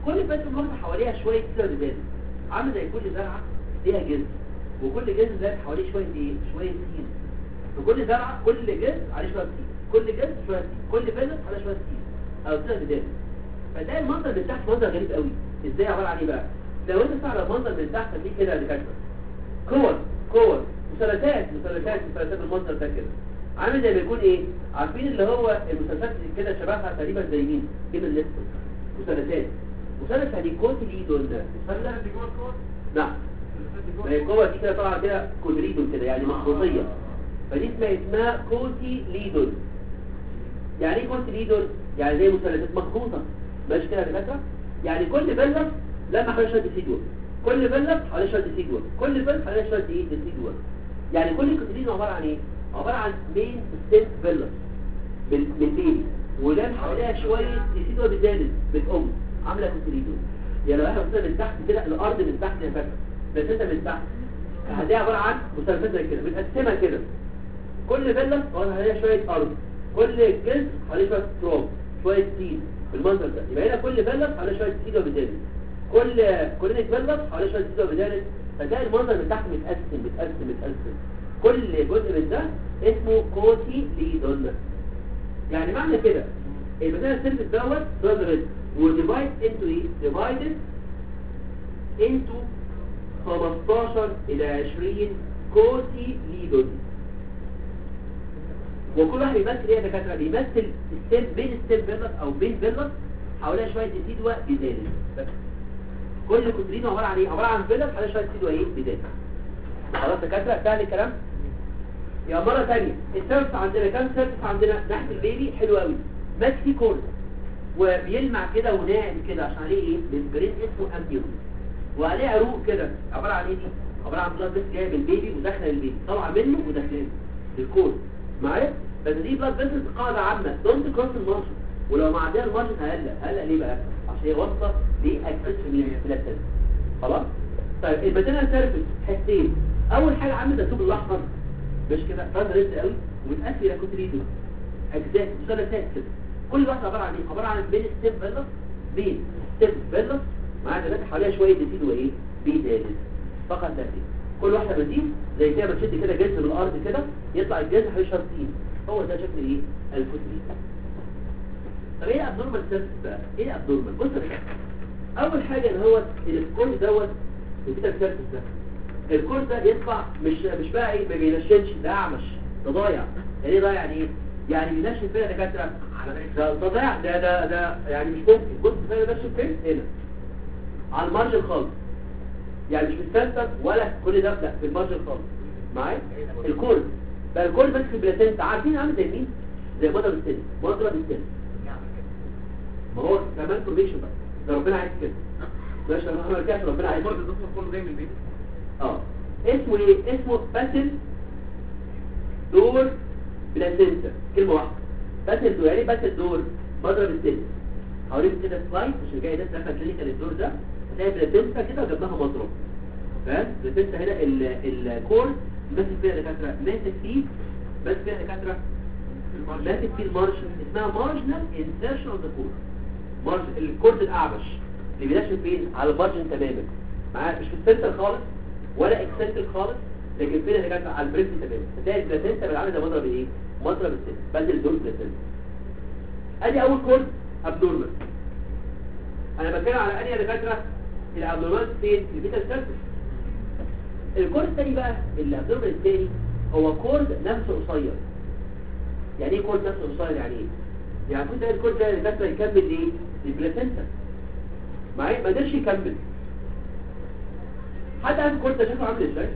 كل بس المخ حواليها شويه كده جداد عامل زي كل زرعه ليها جذر وكل جذر ده حواليه شويه ايه شويه سين وكل زرعه كل جذر عليه شويه سين كل جذر شويه سين كل بذر عليه شويه سين او كده جداد فده المنظر من تحت منظر غريب قوي ازاي عباره عن ايه بقى لو انت على المنظر من تحت دي كده يا دكاتره كور كور مثلثات مثلثات مثلثات المنظر ده كده عامل زي ما يكون ايه عارفين اللي هو المثلثات اللي كده شبهها تقريبا زي مين كده اللي مثلثات مثلث يعني كوتليدون ده مثلث دي جوه الكور نعم ما هي القوة دي كده طالعه كده كودريدون كده يعني مخروطية فدي اسمها اسمها كوتي ليدون يعني ايه كوتي ليدون يعني زي مثلثات مخروطة ماشي كده يا دكاتره يعني كل بلس لما حوالي شويه ديسيدوال كل بلس حوالي شويه ديسيدوال كل بلس حوالي شويه ايه ديسيدوال يعني كل كوتي عباره عن ايه عباره عن مين ستيم بلس بالميل ولام حواليها شويه ديسيدوال بزادت بالام عامله كوتي يعني لو احنا بصينا من تحت كده الارض من تحت يا فاكر بس انت من تحت هدي عباره عن مثلثات زي كده بنقسمها كده كل فيلا طبعا عليها شويه ارض كل جزء عليه شويه تراب شويه طين بالمنظر ده يبقى هنا كل فيلا عليه شويه سيده وبدانه كل كل فيلا عليه شويه سيده وبدانه فتلاقي المنظر من تحت متقسم متقسم متقسم كل جزء من ده اسمه كوتي ليدون يعني معنى كده المثال السيرفس دوت دوت وديفايد انتو ايه ديفايدد انتو 15 الى 20 كوتي ليدون وكل واحد بيمثل ايه يا دكاتره بيمثل السيل بين السيل فيلس او بين فيلس حواليها شويه ديسيدوا بيزال بس كل كوترين عباره عن ايه عباره عن فيلس حواليها شويه ديسيدوا ايه بيزال خلاص يا دكاتره سهل الكلام يا مره ثانيه السيرفس عندنا كام سيرفس عندنا ناحيه البيبي حلو قوي ماسك فيه كورد وبيلمع كده وناعم كده عشان عليه ايه ممبرين اسمه امبيون وعليه عروق كده عباره عن ايه دي عباره عن بلاد بس جايه من البيبي وداخله البيبي طالعه منه وداخله الكورد معايا بس دي بلاد بس قاعده عامه دونت كروس المارجن ولو معديه المارجن هقلق هقلق ليه بقى عشان هي واصله لاكسس مين بلاتين خلاص طيب الماتيريال سيرفيس حاجتين اول حاجه عامل الثوب الاحمر مش كده فرد رزق قوي ومتقسم الى كوتريدو اجزاء مثلثات كده كل واحده عباره عن ايه عباره عن بين ستيب فيلس بين ستيب فيلس معاها دلوقتي حواليها شويه ديسيد وايه بيدالس فقط لا غير كل واحده من دي زي كده بتشد كده جذر من الارض كده يطلع الجذر حوالي شرطين هو ده شكل ايه الفوتري طب ايه ابنورمال سيرفيس بقى ايه ابنورمال بص يا باشا اول حاجه ان هو الكور دوت الفيتال سيرفيس ده الكور ده يطلع مش مش بقى ايه ما بينشنش ده اعمش ده ضايع يعني ايه ضايع يعني ايه يعني بينشن فين يا دكاتره ده ده ضايع ده ده ده يعني مش ممكن بص فين بينشن فين هنا على المارجن خالص يعني مش في السنتر ولا كل ده لا في المارجن خالص معايا الكورد بقى الكورد بس في البلاتينتا عارفين عامل زي مين زي مضرب السن مضرب السن ما هو كمان فورميشن بقى ده ربنا عايز كده ماشي انا ما رجعش ربنا عايز الكور كده ده كله جاي من البيت اه اسمه ايه اسمه باتل دور بلاتينتا كلمه واحده باتل دور يعني باتل دور مضرب السن هوريك كده سلايد عشان جاي ده دخل كلينيكال الدور ده هتلاقي بلاتينتا كده وجنبها مضرب فاهم بلاتينتا هنا ال- الكور ماسك فيها دكاتره ماسك فيه ماسك فيها دكاتره ماسك فيه المارجن اسمها مارجنال انسيرشن اوف ذا كور مارجن الكورد الاعمش اللي بينشف فين على المارجن تماما معاه مش في السنتر خالص ولا اكسنتر خالص لكن فين اللي كانت على البريست تماما هتلاقي البلاتينتا بالعامل ده مضرب ايه مضرب السن بدل دول بلاتينتا ادي اول كورد ابنورمال انا بتكلم على انهي دكاتره الابنورمال فين في البيتا سيرفيس الكورد الثاني بقى الابنورمال الثاني هو كورد نفسه قصير يعني ايه كورد نفسه قصير يعني ايه يعني كنت الكورد ده الدكاتره يكمل ايه البلاتينتا معايا ما قدرش يكمل حد عارف الكورد ده شكله عامل ازاي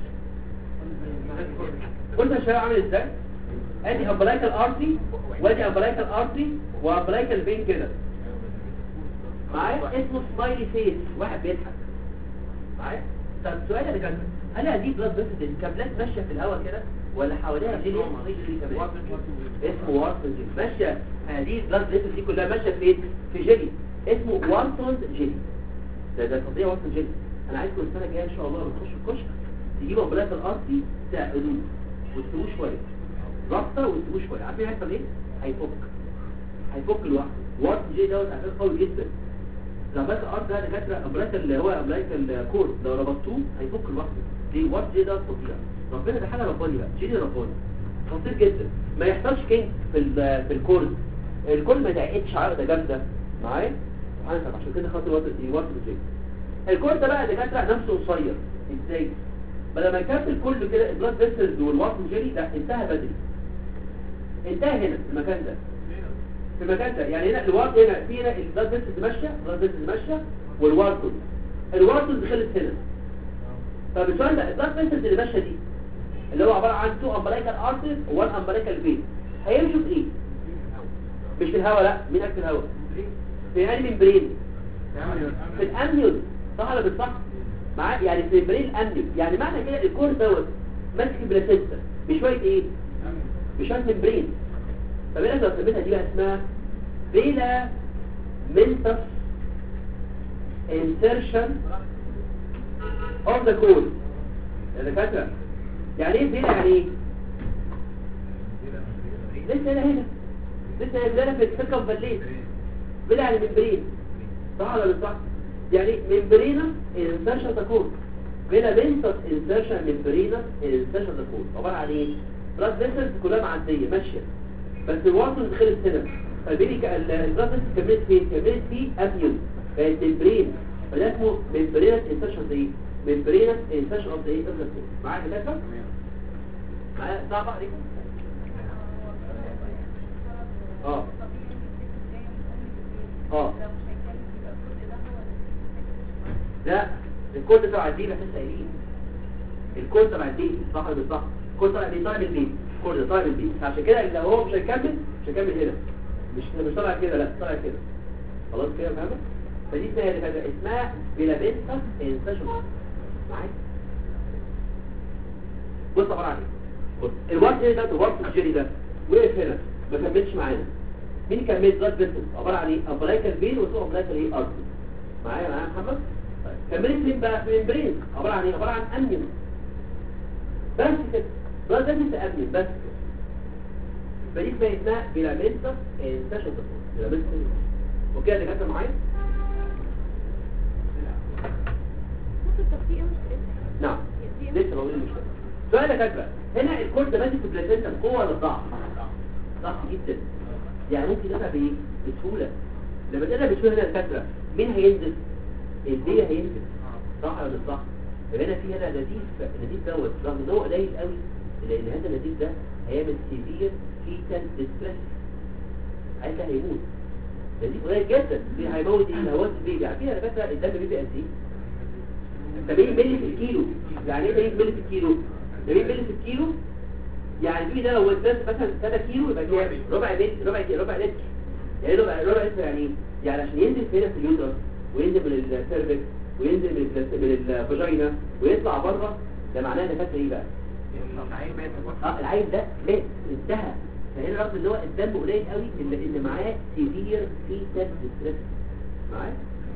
الكورد ده شكله عامل ازاي ادي امبلايكال ارتري وادي امبلايكال ارتري وامبلايكال فين كده معايا اسمه سمايلي فيس واحد بيضحك معايا طب السؤال اللي كان هل هذه بلاد فيسل الكابلات ماشيه في الهواء كده ولا حواليها جيلي جيلي كمان اسمه وارتون جيلي ماشيه هذه بلاد فيسل دي كلها ماشيه في في جيلي اسمه وارتون جيلي ده ده تضيع وارتون جيلي انا عايزكم السنه الجايه ان شاء الله لما تخشوا الكشك تجيبوا امبلايكال ارتري تعقدوه وتسيبوه شويه رابطه وتسيبوه شويه عارفين هيحصل ايه هيفك هيفك لوحده وارتون جيلي دوت عشان قوي جدا الامبلايكال ارت ده دكاتره امبلايكال اللي هو امبلايكال كورد لو ربطوه هيفك لوحده ليه وات جي ده فظيع ربنا ده حاجه رباني بقى شيء رباني خطير جدا ما يحصلش كينج في ال- في الكورد الكورد ما يتعقدش عقده جامده معايا سبحان الله عشان كده خاطر وقت يوصل الجيم الكورد ده بقى دكاتره نفسه قصير ازاي بدل ما يكمل كله كده البلاد فيسلز والواتر جيلي لا انتهى بدري انتهى هنا في المكان ده في المكان ده يعني هنا الوارد هنا في هنا البلاد فيسلز ماشيه البلاد فيسلز ماشيه والوارد الوارد خلص هنا طب السؤال ده البلاد فيسلز اللي ماشيه دي اللي هو عباره عن تو امبريكال ارترز وان امبريكال فين هيمشوا في ايه مش في الهواء لا مين قال في الهواء في انهي ممبرين في الامنيون صح ولا مش صح معاه يعني في ممبرين الامنيون يعني معنى كده الكور دوت ماسك بلاسينتا بشويه ايه بشويه ممبرين طب انا لو سميتها دي بقى اسمها فيلا منتس insertion of the core يا دكاتره يعني ايه فيلا يعني ايه لسه هنا هنا لسه هنا في السكه فاليت فيلا يعني ممبرين صح ولا مش صح يعني ممبرينا insertion the core فيلا منتس insertion ممبرينا insertion the core عباره عن ايه بلاد فيسلز كلها معديه ماشيه بس الوصل خلص هنا فالبيبي البلاد فيسلز كملت فين كملت في اميون بقت ممبرين فده اسمه ممبرينس انسرشن اوف ايه ممبرينس انسرشن اوف ايه معايا كده معايا صعب عليكم اه اه لا الكود تبع الدين احنا لسه قايلين الكود تبع الدين صح ولا مش صح الكود تبع الدين طالع من البيت الكود ده طالع من البيت عشان كده لو هو مش هيكمل مش هيكمل هنا مش مش طالع كده لا طالع كده خلاص كده فاهمه فدي اسمها اللي فاتت اسمها فيلامنتا انسيشن معايا بص عباره عن ايه بص الوقت ده الوقت الجيري ده وقف هنا ما كملش معانا مين كمل بلاد فيسل عباره عن ايه امبلايكال فين وسوق امبلايكال ايه ارض معايا معايا يا محمد طيب. كملت فين بقى في الممبرين عباره عن ايه عباره عن امنيون بس كده بلاد فيسل امنيون بس كده فدي اسمها اسمها فيلامنتا انسيشن فيلامنتا اوكي يا دكاتره معايا نعم لسه بقول المشكله سؤال يا كاتبه هنا الكورد ماسك في البلاسينتا بقوه ولا ضعف ضعف جدا يعني ممكن يدفع بايه بسهوله لما تقدر بسهوله هنا الكاتبه مين هينزل الديه هينزل صح ولا مش صح يبقى هنا في هنا نزيف النزيف دوت رغم ان هو قليل قوي لان هذا النزيف ده هيعمل سيفير فيتال ديستريس عايز هيموت نزيف قليل جدا هيموت الهواء البيبي عارفين يا دكاتره الدم بيبي قد ايه 70 مللي في الكيلو يعني ايه 80 مللي في الكيلو 80 مللي في الكيلو يعني في ده لو اديت مثلا 3 كيلو يبقى كام ربع لتر ربع ربع لتر يعني ربع ربع لتر يعني ايه يعني عشان ينزل هنا في اليوترس وينزل من السيرفكس وينزل من الفلس- من الفاجينا ويطلع بره ده معناه ده فاكر ايه بقى اه العيل ده مات انتهى فهنا رغم ان هو الدم قليل قوي الا ان معاه سيفير فيتال ديستريس معاه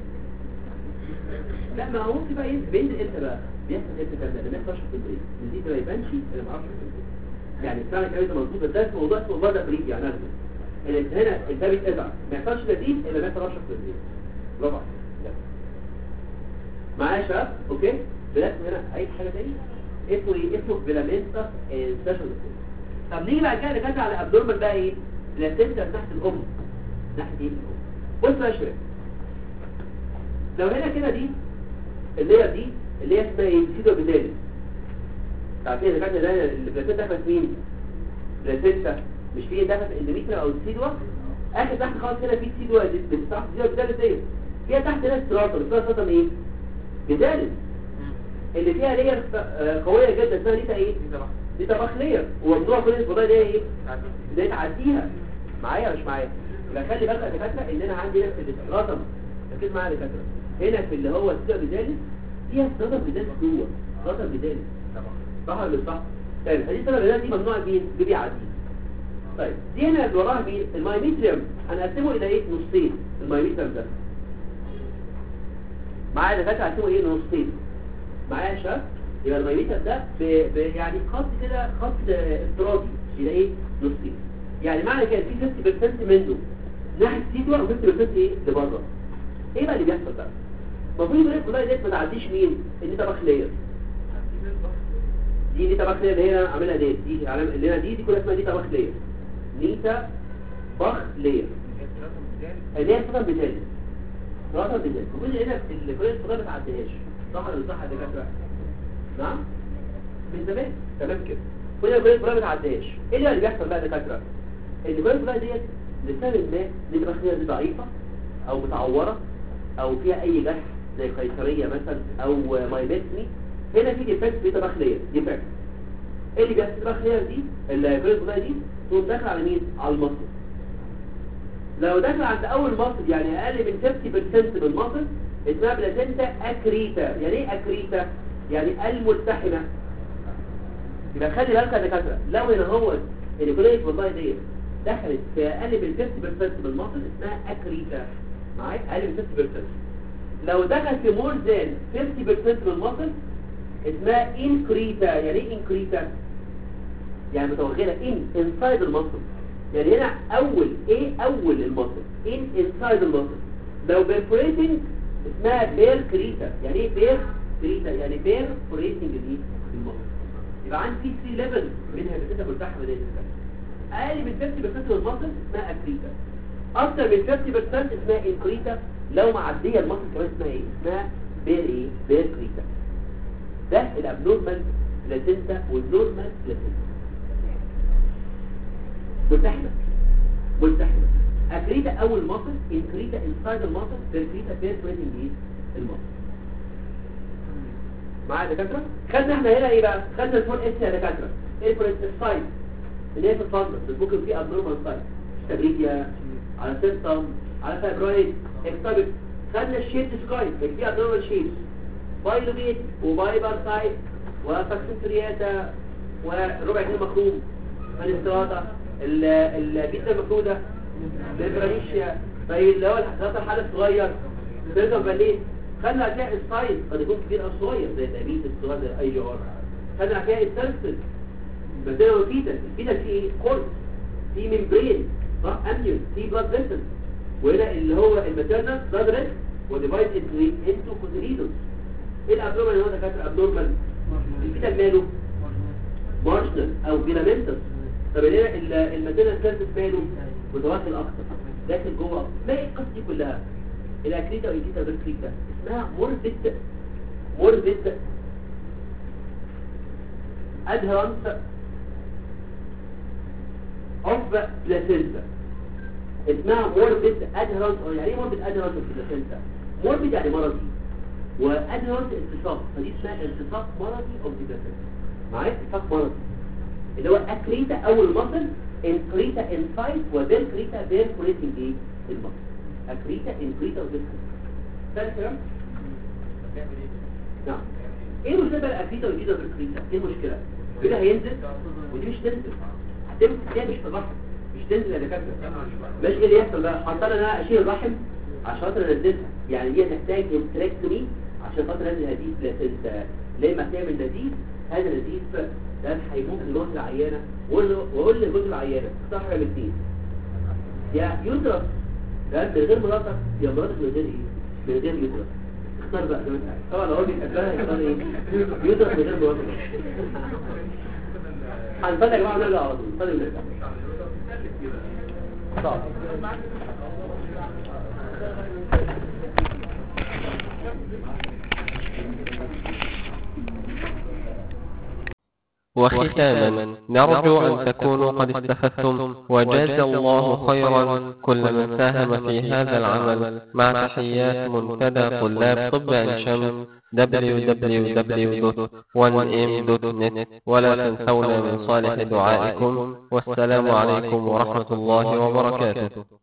لا ما هو ممكن بقى ينزل بينزل امتى بقى بيحصل امتى كده ده ما يحصلش في البريد النزيف ما يبانش انا ما اعرفش في البريد يعني فعلا الكلام ده مظبوط بس ده اسمه موضوع اسمه بره بريد يعني أنا ان هنا الباب بيتقطع ما يحصلش نزيف الا ما يحصلش في البريد برافو عليك. لا. معايا يا شباب اوكي بلاش هنا اي حاجه تاني اسمه ايه اسمه فيلامنتا انسيشن طب نيجي بعد كده نتكلم على ابنورمال بقى ايه بلاسينتا تحت الام ناحيه ايه الام بص بقى يا شباب لو هنا كده دي اللي هي دي اللي هي اسمها ايه سيدو بيدالي عارفين اللي كانت ده البلاسينتا دخلت مين بلاسينتا مش في دخلت الاندوميتريا او السيدوا اخر تحت خالص هنا في سيدوا بتاعت سيدوا بيدالي ديت فيها تحت هنا ستراتم اسمها ستراتم ايه بيدالي اللي فيها لير قويه جدا اسمها ليتا ايه دي طبخ لير وموضوع كل الفضاء دي ايه ازاي تعديها معايا ولا مش معايا يبقى خلي بالك يا دكاتره ان انا عندي هنا في الاستراتم ركز معايا يا دكاتره هنا في اللي هو السيدو بيدالي فيها ستراتم بيدالي جوه ستراتم بيدالي صح ولا مش صح طيب فدي ستراتم بيدالي دي ممنوع مين بيبي عادي طيب دي هنا اللي وراها مين المايميتريوم هنقسمه الى ايه نصين المايميتريوم ده معايا يا دكاتره هنقسمه ايه نصين معايا يا شباب يبقى المايميتر ده ب... ب... يعني خط كده خط آه، افتراضي يبقى ايه نصين يعني معنى كده في 50% منه ناحيه سيدوا و 50% ايه لبره ايه بقى اللي بيحصل بقى المفروض الكورونيك بولاي ديت ما تعديش مين النيتا باخلير دي نيتا باخلير اللي هي عاملها ديت دي علامة اللي هنا دي دي كلها اسمها نيتا باخلير نيتا باخلير اللي هي الفتره بتاعتي الفتره بتاعتي المفروض هنا الكورونيك بولاي ما تعديهاش صح ولا صح يا دكاتره نعم من زمان تمام كده كل الكورونيك بولاي ما تعديهاش ايه اللي بيحصل بقى يا دكاتره الكورونيك بولاي ديت لسبب ما نيتا باخلير دي ضعيفه او متعوره او فيها اي جرح زي قيصريه مثلا او مايبكتمي هنا في ديفكت في تبخليه ديفكت ايه اللي بيحصل التبخليه دي الكريس دي تقوم داخل على مين على المصل لو دخل عند اول مصل يعني اقل من 50% من المصل اسمها بلاسنتا اكريتا يعني ايه اكريتا يعني الملتحمه يبقى خلي بالك يا دكاتره لو هنا هو الكريس والله ديت دخلت في اقل من 50% من المصل اسمها اكريتا معايا اقل من 50% لو دخل في مور ذان 50% من المصل اسمها انكريتا يعني ايه انكريتا يعني متوغله ان انسايد المصل يعني هنا اول ايه اول المصل ان انسايد المصل لو بيرفوريتنج اسمها بير كريتا يعني ايه بير كريتا يعني بير فوريتنج دي المصل يبقى عندي في 3 ليفل منها بتبقى ملتحمه دي اقل من 50% من المصل اسمها اكريتا اكتر من 50% اسمها انكريتا لو معديه المصل كمان اسمها ايه اسمها بير ايه بير كريتا ده الابنورمال بلاسينتا والنورمال بلاسينتا ملتحمه ملتحمه اكريتا اول مصل انكريتا انسايد المصل بير كريتا بير بريتنج ايه المصل معايا يا دكاتره خدنا احنا هنا ايه بقى خدنا الفول اس يا دكاتره ايه الفول اس السايد اللي هي في الفضل ممكن فيه ابنورمال سايد ستابيليتيا على سيستم على فايبرويد اكتبت خدنا الشيب سكاي كان فيه ابنورمال شيب بايلوبيت وبايبر سايد وفاكسنترياتا وربع جنيه مخروم فانستراتا البيتا المفروضة البرانيشيا طيب اللي هو الحساسات الحالة الصغير تقدر باليه خلنا هتلاقي السايز قد يكون كبير او صغير زي الابيت الصغير زي اي جي ار خلنا هتلاقي السلسل بس هنا الفيتا الفيتا فيه ايه كورس في ممبرين صح اميون في بلاد فيسل وهنا اللي هو الماتيرنال بلاد ريد وديفايد انتو كوتريدوس ايه الابنورمال اللي هو دكاتره ابنورمال الفيتا ماله مارشنال او فيلامنتس طب هنا الماتيرنال سيرفيس ماله متواصل اكتر داخل جوه اكتر ما هي القصه دي كلها الاكريتا والاكريتا بالكريتا اسمها موربيد موربيد adherence of placenta اسمها morbid adherence او يعني ايه morbid adherence of placenta morbid يعني مرضي وadherence التصاق فدي اسمها التصاق مرضي of the placenta معايا التصاق مرضي اللي هو اكريتا اول مصل انكريتا انسايت وبين كريتا بين كوريتنج ايه المصل اكريتا انكريتا وبين كريتا كلام نعم ايه المشكله بقى الاكريتا والجيزا بالكريتا ايه المشكله كده هينزل ودي مش تنزل هتمسك كده مش في الرحم مش تنزل يا دكاتره ماشي ايه اللي يحصل بقى حاطه انا انا اشيل الرحم عشان خاطر انزلها يعني دي هتحتاج انتريكتومي عشان خاطر انزل هذه البلاسنتا لما تعمل نزيف هذا النزيف ده هيموت لجوز العيانه واقول لجوز العيانه اختار حاجه من الاثنين يا يدرس ده من غير مراتك يا مراتك من غير ايه من غير يدرس اختار بقى زي ما انت عايز طبعا لو هو بيحبها يختار ايه يدرس من غير مراتك هنفضل يا جماعه نرجع على طول نفضل نرجع طب وختاما نرجو أن تكونوا قد استفدتم وجاز الله خيرا كل من ساهم في هذا العمل مع تحيات منتدى طلاب طب عين شمس www.1m.net ولا تنسونا من صالح دعائكم والسلام عليكم ورحمة الله وبركاته